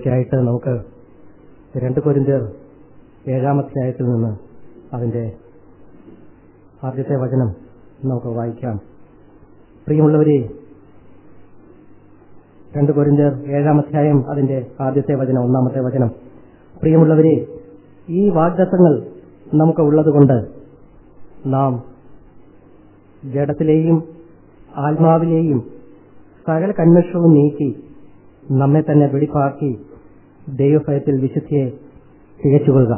ചിന്തയ്ക്കായിട്ട് നമുക്ക് രണ്ട് കൊരിന്തിയർ ഏഴാം അധ്യായത്തിൽ നിന്ന് അതിന്റെ ആദ്യത്തെ വചനം നമുക്ക് വായിക്കാം പ്രിയമുള്ളവരെ രണ്ട് കൊരിന്തിയർ ഏഴാം അധ്യായം അതിന്റെ ആദ്യത്തെ വചനം ഒന്നാമത്തെ വചനം പ്രിയമുള്ളവരെ ഈ വാഗ്ദത്തങ്ങൾ നമുക്ക് ഉള്ളതുകൊണ്ട് നാം ജഡത്തിലെയും ആത്മാവിലെയും സകല കന്മഷവും നീക്കി നമ്മെ തന്നെ വെടിപ്പാക്കി ദൈവഭയത്തിൽ വിശുദ്ധിയെ തികച്ചുകൊള്ളുക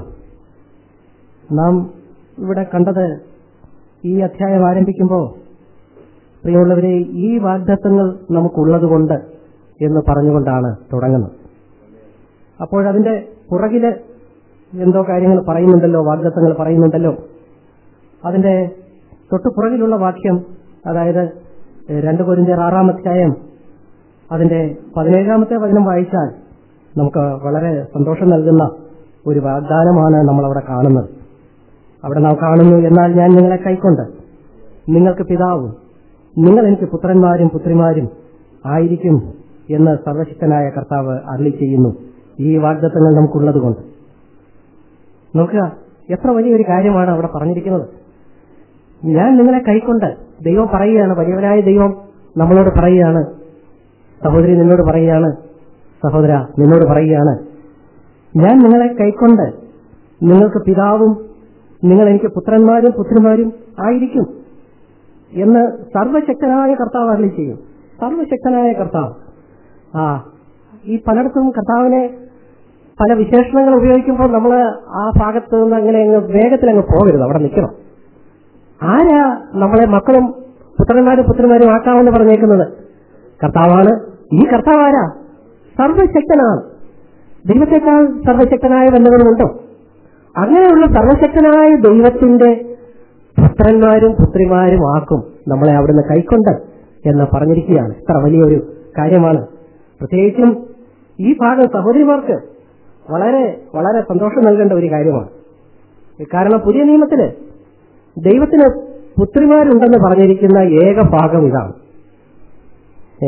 നാം ഇവിടെ കണ്ടത് ഈ അധ്യായം ആരംഭിക്കുമ്പോൾ പ്രിയമുള്ളവരെ ഈ വാഗ്ദത്തങ്ങൾ നമുക്കുള്ളതുകൊണ്ട് എന്ന് പറഞ്ഞുകൊണ്ടാണ് തുടങ്ങുന്നത് അപ്പോഴതിന്റെ പുറകില് എന്തോ കാര്യങ്ങൾ പറയുന്നുണ്ടല്ലോ വാഗ്ദത്തങ്ങൾ പറയുന്നുണ്ടല്ലോ അതിന്റെ തൊട്ടു പുറകിലുള്ള വാക്യം അതായത് രണ്ട് കൊരിന്തിയർ ആറാം അധ്യായം അതിന്റെ പതിനേഴാമത്തെ വചനം വായിച്ചാൽ നമുക്ക് വളരെ സന്തോഷം നൽകുന്ന ഒരു വാഗ്ദാനമാണ് നമ്മൾ അവിടെ കാണുന്നത് അവിടെ നാം കാണുന്നു എന്നാൽ ഞാൻ നിങ്ങളെ കൈക്കൊണ്ട് നിങ്ങൾക്ക് പിതാവും നിങ്ങൾ എനിക്ക് പുത്രന്മാരും പുത്രിമാരും ആയിരിക്കും എന്ന് സർവശക്തനായ കർത്താവ് അരളി ചെയ്യുന്നു ഈ വാഗ്ദത്തങ്ങൾ നമുക്കുള്ളതുകൊണ്ട് നോക്കുക എത്ര വലിയൊരു കാര്യമാണ് അവിടെ പറഞ്ഞിരിക്കുന്നത് ഞാൻ നിങ്ങളെ കൈക്കൊണ്ട് ദൈവം പറയുകയാണ് വലിയവനായ ദൈവം നമ്മളോട് പറയുകയാണ് സഹോദരി നിന്നോട് പറയുകയാണ് സഹോദര നിന്നോട് പറയുകയാണ് ഞാൻ നിങ്ങളെ കൈക്കൊണ്ട് നിങ്ങൾക്ക് പിതാവും നിങ്ങൾ എനിക്ക് പുത്രന്മാരും പുത്രിമാരും ആയിരിക്കും എന്ന് സർവശക്തനായ കർത്താവ് അരളി ചെയ്യും സർവശക്തനായ കർത്താവ് ആ ഈ പലയിടത്തും കർത്താവിനെ പല വിശേഷണങ്ങൾ ഉപയോഗിക്കുമ്പോൾ നമ്മൾ ആ ഭാഗത്ത് നിന്ന് അങ്ങനെ അങ്ങ് വേഗത്തിൽ അങ്ങ് പോകരുത് അവിടെ നിൽക്കണം ആരാ നമ്മളെ മക്കളും പുത്രന്മാരും പുത്രന്മാരും ആക്കാമെന്ന് പറഞ്ഞേക്കുന്നത് കർത്താവാണ് ഈ കർത്താവ് ആരാ സർവശക്തനാണ് ദൈവത്തെക്കാൾ സർവശക്തനായ വല്ലവരുമുണ്ടോ അങ്ങനെയുള്ള സർവശക്തനായ ദൈവത്തിന്റെ പുത്രന്മാരും പുത്രിമാരും ആക്കും നമ്മളെ അവിടുന്ന് കൈക്കൊണ്ട് എന്ന് പറഞ്ഞിരിക്കുകയാണ് ഇത്ര വലിയൊരു കാര്യമാണ് പ്രത്യേകിച്ചും ഈ ഭാഗം സഹോദരിമാർക്ക് വളരെ വളരെ സന്തോഷം നൽകേണ്ട ഒരു കാര്യമാണ് കാരണം പുതിയ നിയമത്തില് ദൈവത്തിന് പുത്രിമാരുണ്ടെന്ന് പറഞ്ഞിരിക്കുന്ന ഏക ഭാഗം ഇതാണ് ഏ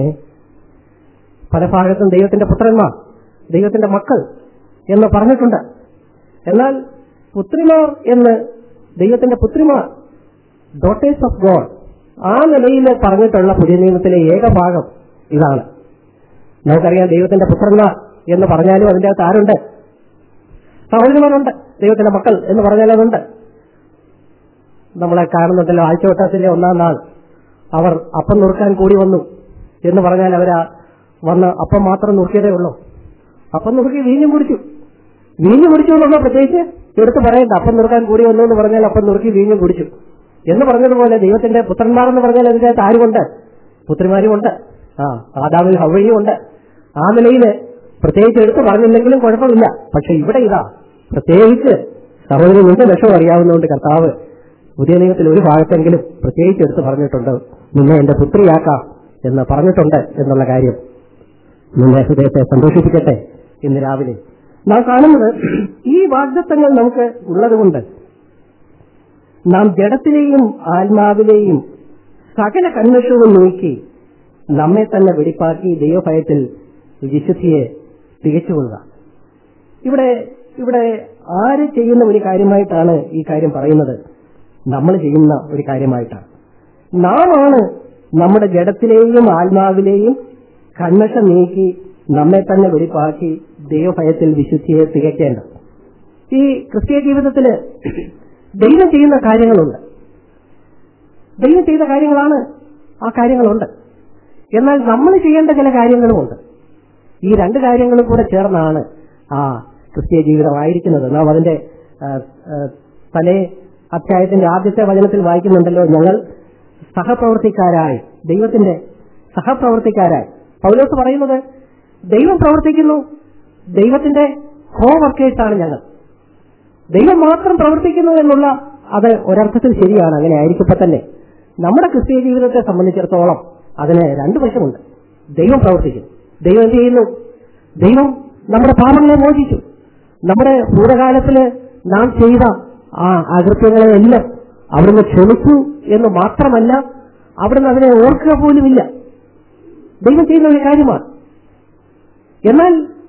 പല ഭാഗത്തും ദൈവത്തിന്റെ പുത്രന്മാർ ദൈവത്തിന്റെ മക്കൾ എന്ന് പറഞ്ഞിട്ടുണ്ട് എന്നാൽ പുത്രിമാർ എന്ന് ദൈവത്തിന്റെ പുത്രിമാർ ഡോട്ടേഴ്സ് ഓഫ് ഗോഡ് ആ നിലയിൽ പറഞ്ഞിട്ടുള്ള പുതിയ നിയമത്തിലെ ഏക ഭാഗം ഇതാണ് നമുക്കറിയാം ദൈവത്തിന്റെ പുത്രന്മാർ എന്ന് പറഞ്ഞാലും അതിന്റെ അകത്ത് ആരുണ്ട് സഹോദരന്മാരുണ്ട് ദൈവത്തിന്റെ മക്കൾ എന്ന് പറഞ്ഞാൽ അതുണ്ട് നമ്മളെ കാണുന്നുണ്ടല്ലോ ആഴ്ചവട്ടത്തിന്റെ ഒന്നാം നാൾ അവർ അപ്പം നുറുക്കാൻ കൂടി വന്നു എന്ന് പറഞ്ഞാൽ അവരാ വന്ന് അപ്പം മാത്രം നുറുക്കിയതേ ഉള്ളൂ അപ്പം നുറുക്കി വീഞ്ഞും കുടിച്ചു വീഞ്ഞു കുടിച്ചു എന്നുള്ള പ്രത്യേകിച്ച് എടുത്ത് പറയണ്ട അപ്പം നുറുക്കാൻ കൂടി വന്നു എന്ന് പറഞ്ഞാൽ അപ്പം നുറുക്കി വീഞ്ഞും കുടിച്ചു എന്ന് പറഞ്ഞതുപോലെ ദൈവത്തിന്റെ പുത്രന്മാർ എന്ന് പറഞ്ഞാൽ അതിന്റെ അകത്ത് ആരുമുണ്ട് പുത്രിമാരുമുണ്ട് ആ ആദാമിൽ ഹവഴിയും ഉണ്ട് ആ നിലയിൽ പ്രത്യേകിച്ച് എടുത്ത് പറഞ്ഞില്ലെങ്കിലും കുഴപ്പമില്ല പക്ഷെ ഇവിടെ ഇതാ പ്രത്യേകിച്ച് സഹോദരി നിന്റെ വിഷം അറിയാവുന്നതുകൊണ്ട് കർത്താവ് പുതിയ നിയമത്തിൽ ഒരു ഭാഗത്തെങ്കിലും പ്രത്യേകിച്ച് എടുത്ത് പറഞ്ഞിട്ടുണ്ട് നിന്നെ എന്റെ പുത്രിയാക്കാം എന്ന് പറഞ്ഞിട്ടുണ്ട് എന്നുള്ള കാര്യം നിന്റെ ഹൃദയത്തെ സന്തോഷിപ്പിക്കട്ടെ ഇന്ന് രാവിലെ നാം കാണുന്നത് ഈ വാഗ്ദത്തങ്ങൾ നമുക്ക് ഉള്ളതുകൊണ്ട് നാം ജഡത്തിലെയും ആത്മാവിലെയും സകല കന്മഷവും നീക്കി നമ്മെ തന്നെ വെടിപ്പാക്കി ദൈവഭയത്തിൽ വിശുദ്ധിയെ തികച്ചുകൊള്ളുക ഇവിടെ ഇവിടെ ആര് ചെയ്യുന്ന ഒരു കാര്യമായിട്ടാണ് ഈ കാര്യം പറയുന്നത് നമ്മൾ ചെയ്യുന്ന ഒരു കാര്യമായിട്ടാണ് നാമാണ് നമ്മുടെ ജഡത്തിലെയും ആത്മാവിലെയും കന്മഷ നീക്കി നമ്മെ തന്നെ വെടിപ്പാക്കി ദൈവഭയത്തിൽ വിശുദ്ധിയെ തികയ്ക്കേണ്ടത് ഈ ക്രിസ്തീയ ജീവിതത്തില് ദൈവം ചെയ്യുന്ന കാര്യങ്ങളുണ്ട് ദൈവം ചെയ്ത കാര്യങ്ങളാണ് ആ കാര്യങ്ങളുണ്ട് എന്നാൽ നമ്മൾ ചെയ്യേണ്ട ചില കാര്യങ്ങളുമുണ്ട് ഈ രണ്ട് കാര്യങ്ങളും കൂടെ ചേർന്നാണ് ആ ക്രിസ്തീയ ജീവിതമായിരിക്കുന്നത് നാം അതിന്റെ തലേ അധ്യായത്തിന്റെ ആദ്യത്തെ വചനത്തിൽ വായിക്കുന്നുണ്ടല്ലോ ഞങ്ങൾ സഹപ്രവർത്തിക്കാരായി ദൈവത്തിന്റെ സഹപ്രവർത്തിക്കാരായി പൗലോസ് പറയുന്നത് ദൈവം പ്രവർത്തിക്കുന്നു ദൈവത്തിന്റെ കോ വർക്കേഴ്സാണ് ഞങ്ങൾ ദൈവം മാത്രം പ്രവർത്തിക്കുന്നു എന്നുള്ള അത് ഒരർത്ഥത്തിൽ ശരിയാണ് അങ്ങനെ ആയിരിക്കപ്പോ തന്നെ നമ്മുടെ ക്രിസ്തീയ ജീവിതത്തെ സംബന്ധിച്ചിടത്തോളം അതിന് രണ്ടു വശമുണ്ട് ദൈവം പ്രവർത്തിക്കുന്നു ദൈവം എന്ത് ചെയ്യുന്നു ദൈവം നമ്മുടെ പാപങ്ങളെ മോചിച്ചു നമ്മുടെ ഭൂതകാലത്തില് നാം ചെയ്ത ആ അകൃത്യങ്ങളെയെല്ലാം അവിടുന്ന് ക്ഷമിച്ചു എന്ന് മാത്രമല്ല അവിടുന്ന് അതിനെ ഓർക്കുക പോലുമില്ല ദൈവം ചെയ്യുന്ന ഒരു കാര്യമാണ് എന്നാൽ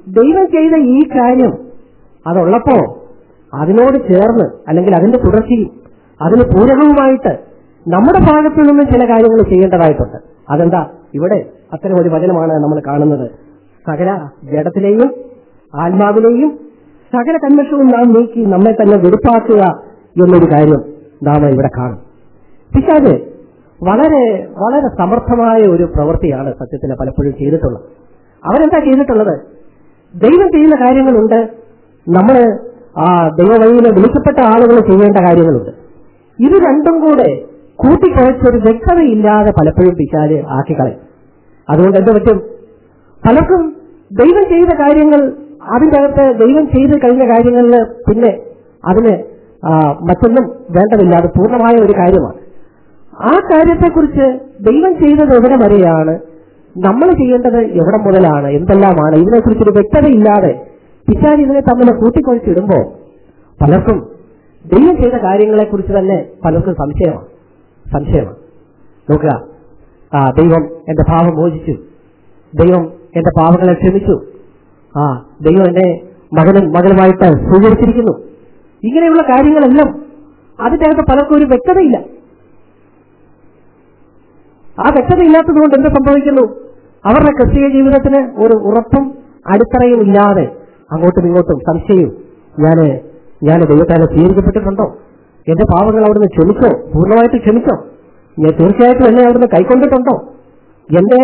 ദൈവം ചെയ്ത ഈ കാര്യം അതുള്ളപ്പോ അതിനോട് ചേർന്ന് അല്ലെങ്കിൽ അതിന്റെ തുടർച്ചയും അതിന് പൂരകവുമായിട്ട് നമ്മുടെ ഭാഗത്തു നിന്നും ചില കാര്യങ്ങൾ ചെയ്യേണ്ടതായിട്ടുണ്ട് അതെന്താ ഇവിടെ അത്തരം ഒരു വചനമാണ് നമ്മൾ കാണുന്നത് സകല ജഡത്തിലെയും ആത്മാവിലെയും സകല കന്മഷവും നാം നീക്കി നമ്മെ തന്നെ വെടുപ്പാക്കുക എന്നൊരു കാര്യം നാം ഇവിടെ കാണും പിശാജ് വളരെ വളരെ സമർത്ഥമായ ഒരു പ്രവൃത്തിയാണ് സത്യത്തിന് പലപ്പോഴും ചെയ്തിട്ടുള്ളത് അവരെന്താ ചെയ്തിട്ടുള്ളത് ദൈവം ചെയ്യുന്ന കാര്യങ്ങളുണ്ട് നമ്മൾ ആ ദൈവവഴിയിൽ വിളിക്കപ്പെട്ട ആളുകൾ ചെയ്യേണ്ട കാര്യങ്ങളുണ്ട് ഇത് രണ്ടും കൂടെ കൂട്ടിക്കുഴച്ചൊരു വ്യക്തതയില്ലാതെ പലപ്പോഴും പിശാല് ആക്കിക്കളയും അതുകൊണ്ട് എന്ത് പറ്റും പലർക്കും ദൈവം ചെയ്ത കാര്യങ്ങൾ അതിന്റെ അകത്ത് ദൈവം ചെയ്ത് കഴിഞ്ഞ കാര്യങ്ങളിൽ പിന്നെ അതിന് ആ, മറ്റൊന്നും വേണ്ടതില്ല അത് പൂർണ്ണമായ ഒരു കാര്യമാണ് ആ കാര്യത്തെക്കുറിച്ച് ദൈവം ചെയ്തത് എവിടെ വരെയാണ് നമ്മൾ ചെയ്യേണ്ടത് എവിടെ മുതലാണ് എന്തെല്ലാമാണ് ഇതിനെക്കുറിച്ചൊരു വ്യക്തതയില്ലാതെ പിശാരി ഇതിനെ തമ്മിൽ കൂട്ടിക്കൊഴിച്ചിടുമ്പോൾ പലർക്കും ദൈവം ചെയ്ത കാര്യങ്ങളെക്കുറിച്ച് തന്നെ പലർക്കും സംശയമാണ് സംശയമാണ് നോക്കുക ആ ദൈവം എന്റെ പാപം മോചിച്ചു ദൈവം എന്റെ പാപങ്ങളെ ക്ഷമിച്ചു ആ ദൈവം എന്നെ മകനും മകളുമായിട്ട് സ്വീകരിച്ചിരിക്കുന്നു ഇങ്ങനെയുള്ള കാര്യങ്ങളെല്ലാം അതിന്റെ അകത്ത് പലർക്കും ഒരു വ്യക്തതയില്ല ആ വ്യക്തതയില്ലാത്തത് കൊണ്ട് എന്ത് സംഭവിക്കുന്നു അവരുടെ ക്രിസ്തീയ ജീവിതത്തിന് ഒരു ഉറപ്പും അടിത്തറയും ഇല്ലാതെ അങ്ങോട്ടും ഇങ്ങോട്ടും സംശയവും ഞാന് ഞാൻ ദൈവത്താലെ സ്വീകരിക്കപ്പെട്ടിട്ടുണ്ടോ എന്റെ പാവങ്ങൾ അവിടുന്ന് ക്ഷമിച്ചോ പൂർണ്ണമായിട്ട് ക്ഷമിച്ചോ ഞാൻ തീർച്ചയായിട്ടും എന്നെ അവിടുന്ന് കൈക്കൊണ്ടിട്ടുണ്ടോ എന്റെ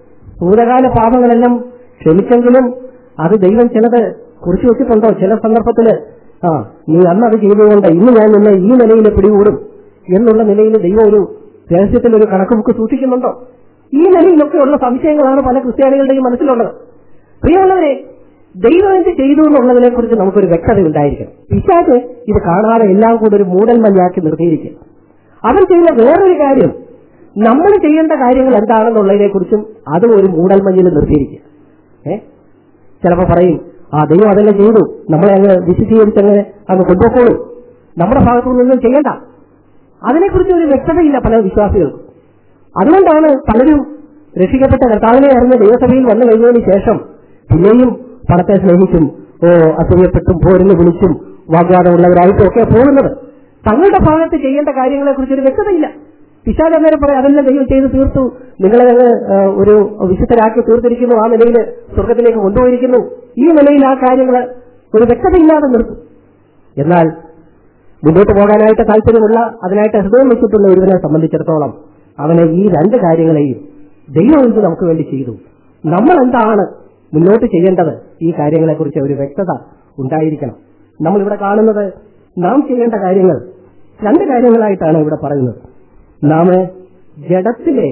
ഭൂതകാല പാപങ്ങളെല്ലാം ക്ഷമിച്ചെങ്കിലും അത് ദൈവം ചിലത് കുറിച്ചു വെച്ചിട്ടുണ്ടോ ചില സന്ദർഭത്തില് ആ നീ അന്ന് അത് ചെയ്തുകൊണ്ട് ഇന്ന് ഞാൻ നിന്നെ ഈ നിലയിൽ പിടികൂടും എന്നുള്ള നിലയിൽ ദൈവം ഒരു രഹസ്യത്തിൽ ഒരു കണക്ക് ബുക്ക് സൂക്ഷിക്കുന്നുണ്ടോ ഈ നിലയിലൊക്കെയുള്ള സംശയങ്ങളാണ് പല ക്രിസ്ത്യാനികളുടെയും മനസ്സിലുള്ളത് പ്രിയമുള്ളവരെ ദൈവം എന്ത് ചെയ്തു എന്നുള്ളതിനെ കുറിച്ച് നമുക്കൊരു വ്യക്തത ഉണ്ടായിരിക്കണം പിശാച് ഇത് കാണാതെ എല്ലാം കൂടെ ഒരു മൂടൽ മഞ്ഞാക്കി നിർത്തിയിരിക്കും അവൻ ചെയ്യുന്ന വേറൊരു കാര്യം നമ്മൾ ചെയ്യേണ്ട കാര്യങ്ങൾ എന്താണെന്നുള്ളതിനെ കുറിച്ചും അതും ഒരു മൂടൽ മഞ്ഞിൽ നിർത്തിയിരിക്കും ഏ ചിലപ്പോ പറയും ആ ദൈവം അതെല്ലാം ചെയ്തു നമ്മളെ അങ്ങ് വിശുദ്ധീകരിച്ച് അങ്ങ് അങ്ങ് കൊണ്ടുപോക്കോളൂ നമ്മുടെ ഭാഗത്തു നിന്നും ചെയ്യണ്ട അതിനെക്കുറിച്ച് ഒരു വ്യക്തതയില്ല പല വിശ്വാസികൾക്കും അതുകൊണ്ടാണ് പലരും രക്ഷിക്കപ്പെട്ട കർത്താവിനെ അറിഞ്ഞ ദൈവസഭയിൽ വന്നു കഴിഞ്ഞതിന് ശേഷം പിന്നെയും പണത്തെ സ്നേഹിച്ചും ഓ അസൂയപ്പെട്ടും പോരിന് വിളിച്ചും വാഗ്വാദമുള്ളവരായിട്ടും ഒക്കെ പോകുന്നത് തങ്ങളുടെ ഭാഗത്ത് ചെയ്യേണ്ട കാര്യങ്ങളെ കുറിച്ച് ഒരു വ്യക്തതയില്ല പിശാൽ അന്നേരം പറയാം അതെല്ലാം ദൈവം ചെയ്ത് തീർത്തു നിങ്ങളെ അങ്ങ് ആ, ഒരു വിശുദ്ധരാക്കി തീർത്തിരിക്കുന്നു ആ നിലയിൽ സ്വർഗത്തിലേക്ക് കൊണ്ടുപോയിരിക്കുന്നു ഈ നിലയിൽ ആ കാര്യങ്ങൾ ഒരു വ്യക്തതയില്ലാതെ നിർത്തും എന്നാൽ മുന്നോട്ട് പോകാനായിട്ട് താല്പര്യമുള്ള അതിനായിട്ട് ഹൃദയം വെച്ചിട്ടുള്ള ഒരുവനെ സംബന്ധിച്ചിടത്തോളം അവനെ ഈ രണ്ട് കാര്യങ്ങളെയും ദൈവം എന്ത് നമുക്ക് വേണ്ടി ചെയ്തു നമ്മൾ എന്താണ് മുന്നോട്ട് ചെയ്യേണ്ടത് ഈ കാര്യങ്ങളെക്കുറിച്ച് ഒരു വ്യക്തത ഉണ്ടായിരിക്കണം നമ്മൾ ഇവിടെ കാണുന്നത് നാം ചെയ്യേണ്ട കാര്യങ്ങൾ രണ്ട് കാര്യങ്ങളായിട്ടാണ് ഇവിടെ പറയുന്നത് നാം ജഡത്തിലെ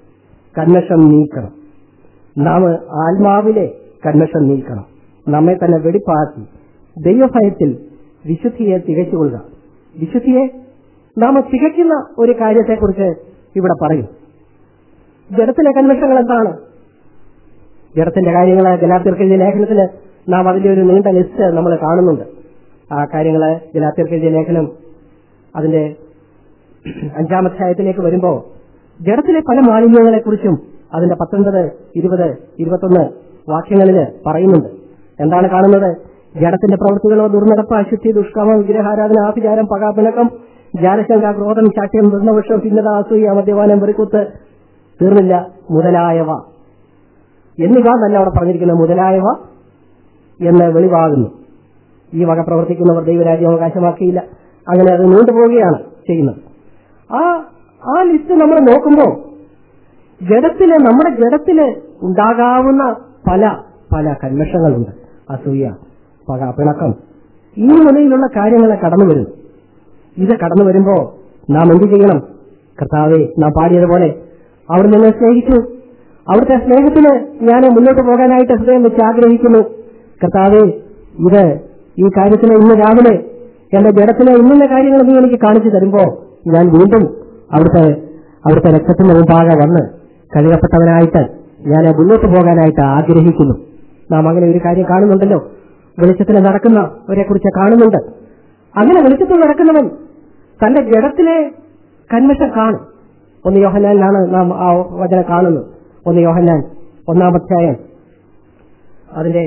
കന്മഷം നീക്കണം നാം ആത്മാവിലെ കന്മഷം നീക്കണം നമ്മെ തന്നെ വെടിപ്പാക്കി ദൈവഭയത്തിൽ വിശുദ്ധിയെ തികച്ചുകൊള്ളുക വിശുദ്ധിയെ നാം തികയ്ക്കുന്ന ഒരു കാര്യത്തെക്കുറിച്ച് ഇവിടെ പറയും ജഡത്തിലെ കന്മഷങ്ങൾ എന്താണ് ജഡത്തിന്റെ കാര്യങ്ങൾ ഗലാത്തിർക്കെഴുതിയ ലേഖനത്തിൽ നാം അതിന്റെ ഒരു നീണ്ട ലിസ്റ്റ് നമ്മൾ കാണുന്നുണ്ട് ആ കാര്യങ്ങള് ഗലാത്തിർക്കെഴുതിയ ലേഖനം അതിന്റെ അഞ്ചാമധ്യായത്തിലേക്ക് വരുമ്പോ ജഡത്തിലെ പല മാലിന്യങ്ങളെ കുറിച്ചും അതിന്റെ പത്തൊൻപത് ഇരുപത് ഇരുപത്തൊന്ന് വാക്യങ്ങളിൽ പറയുന്നുണ്ട് എന്താണ് കാണുന്നത് ജഡത്തിന്റെ പ്രവൃത്തികളോ ദുർനടപ്പ് അശുദ്ധി ദുഷ്കാമം വിഗ്രഹാരാധന ആഭിചാരം പകാപിണക്കം ജാലശങ്ക ക്രോധം ശാഠ്യം ദുർണവൃക്ഷം ഭിന്നത അസൂയ മദ്യപാനം വെറുക്കുത്ത് തീർന്നില്ല മുതലായവ എന്നിവ തന്നെ അവിടെ പറഞ്ഞിരിക്കുന്ന മുതലായവ എന്ന് വെളിവാകുന്നു ഈ വക പ്രവർത്തിക്കുന്നവർ ദൈവരാജ്യം അവകാശമാക്കിയില്ല അങ്ങനെ അത് നീണ്ടുപോവുകയാണ് ചെയ്യുന്നത് ആ ആ ലിസ്റ്റ് നമ്മൾ നോക്കുമ്പോൾ ജഡത്തില് നമ്മുടെ ജഡത്തില് ഉണ്ടാകാവുന്ന പല പല കന്മഷങ്ങളുണ്ട് അസൂയ പക പിണക്കം ഈ നിലയിലുള്ള കാര്യങ്ങളെ കടന്നു വരുന്നു ഇത് കടന്നു വരുമ്പോ നാം എന്ത് ചെയ്യണം കർത്താവെ നാം പാടിയതുപോലെ അവിടെ നിന്നെ സ്നേഹിച്ചു അവിടുത്തെ സ്നേഹത്തിന് ഞാൻ മുന്നോട്ട് പോകാനായിട്ട് ഹൃദയം വെച്ച് ആഗ്രഹിക്കുന്നു കർത്താവെ ഇത് ഈ കാര്യത്തിന് ഇന്ന് രാവിലെ എന്റെ ജഡത്തിലെ ഇന്ന കാര്യങ്ങൾ നീ എനിക്ക് കാണിച്ചു തരുമ്പോ ഞാൻ വീണ്ടും അവിടുത്തെ അവിടുത്തെ രക്തത്തിന് മുമ്പാകെ വന്ന് കഴുകപ്പെട്ടവനായിട്ട് ഞാൻ മുന്നോട്ട് പോകാനായിട്ട് ആഗ്രഹിക്കുന്നു നാം അങ്ങനെ ഒരു കാര്യം കാണുന്നുണ്ടല്ലോ വെളിച്ചത്തിൽ നടക്കുന്നവരെ കുറിച്ച് കാണുന്നുണ്ട് അങ്ങനെ വെളിച്ചത്തിൽ നടക്കുന്നവൻ തന്റെ ജഡത്തിലെ കന്മഷം കാണും ഒന്ന് യോഹന്നാനിലാണ് നാം ആ വചനം കാണുന്നത് ഒന്ന് യോഹന്നാൻ ഒന്നാമധ്യായം അതിന്റെ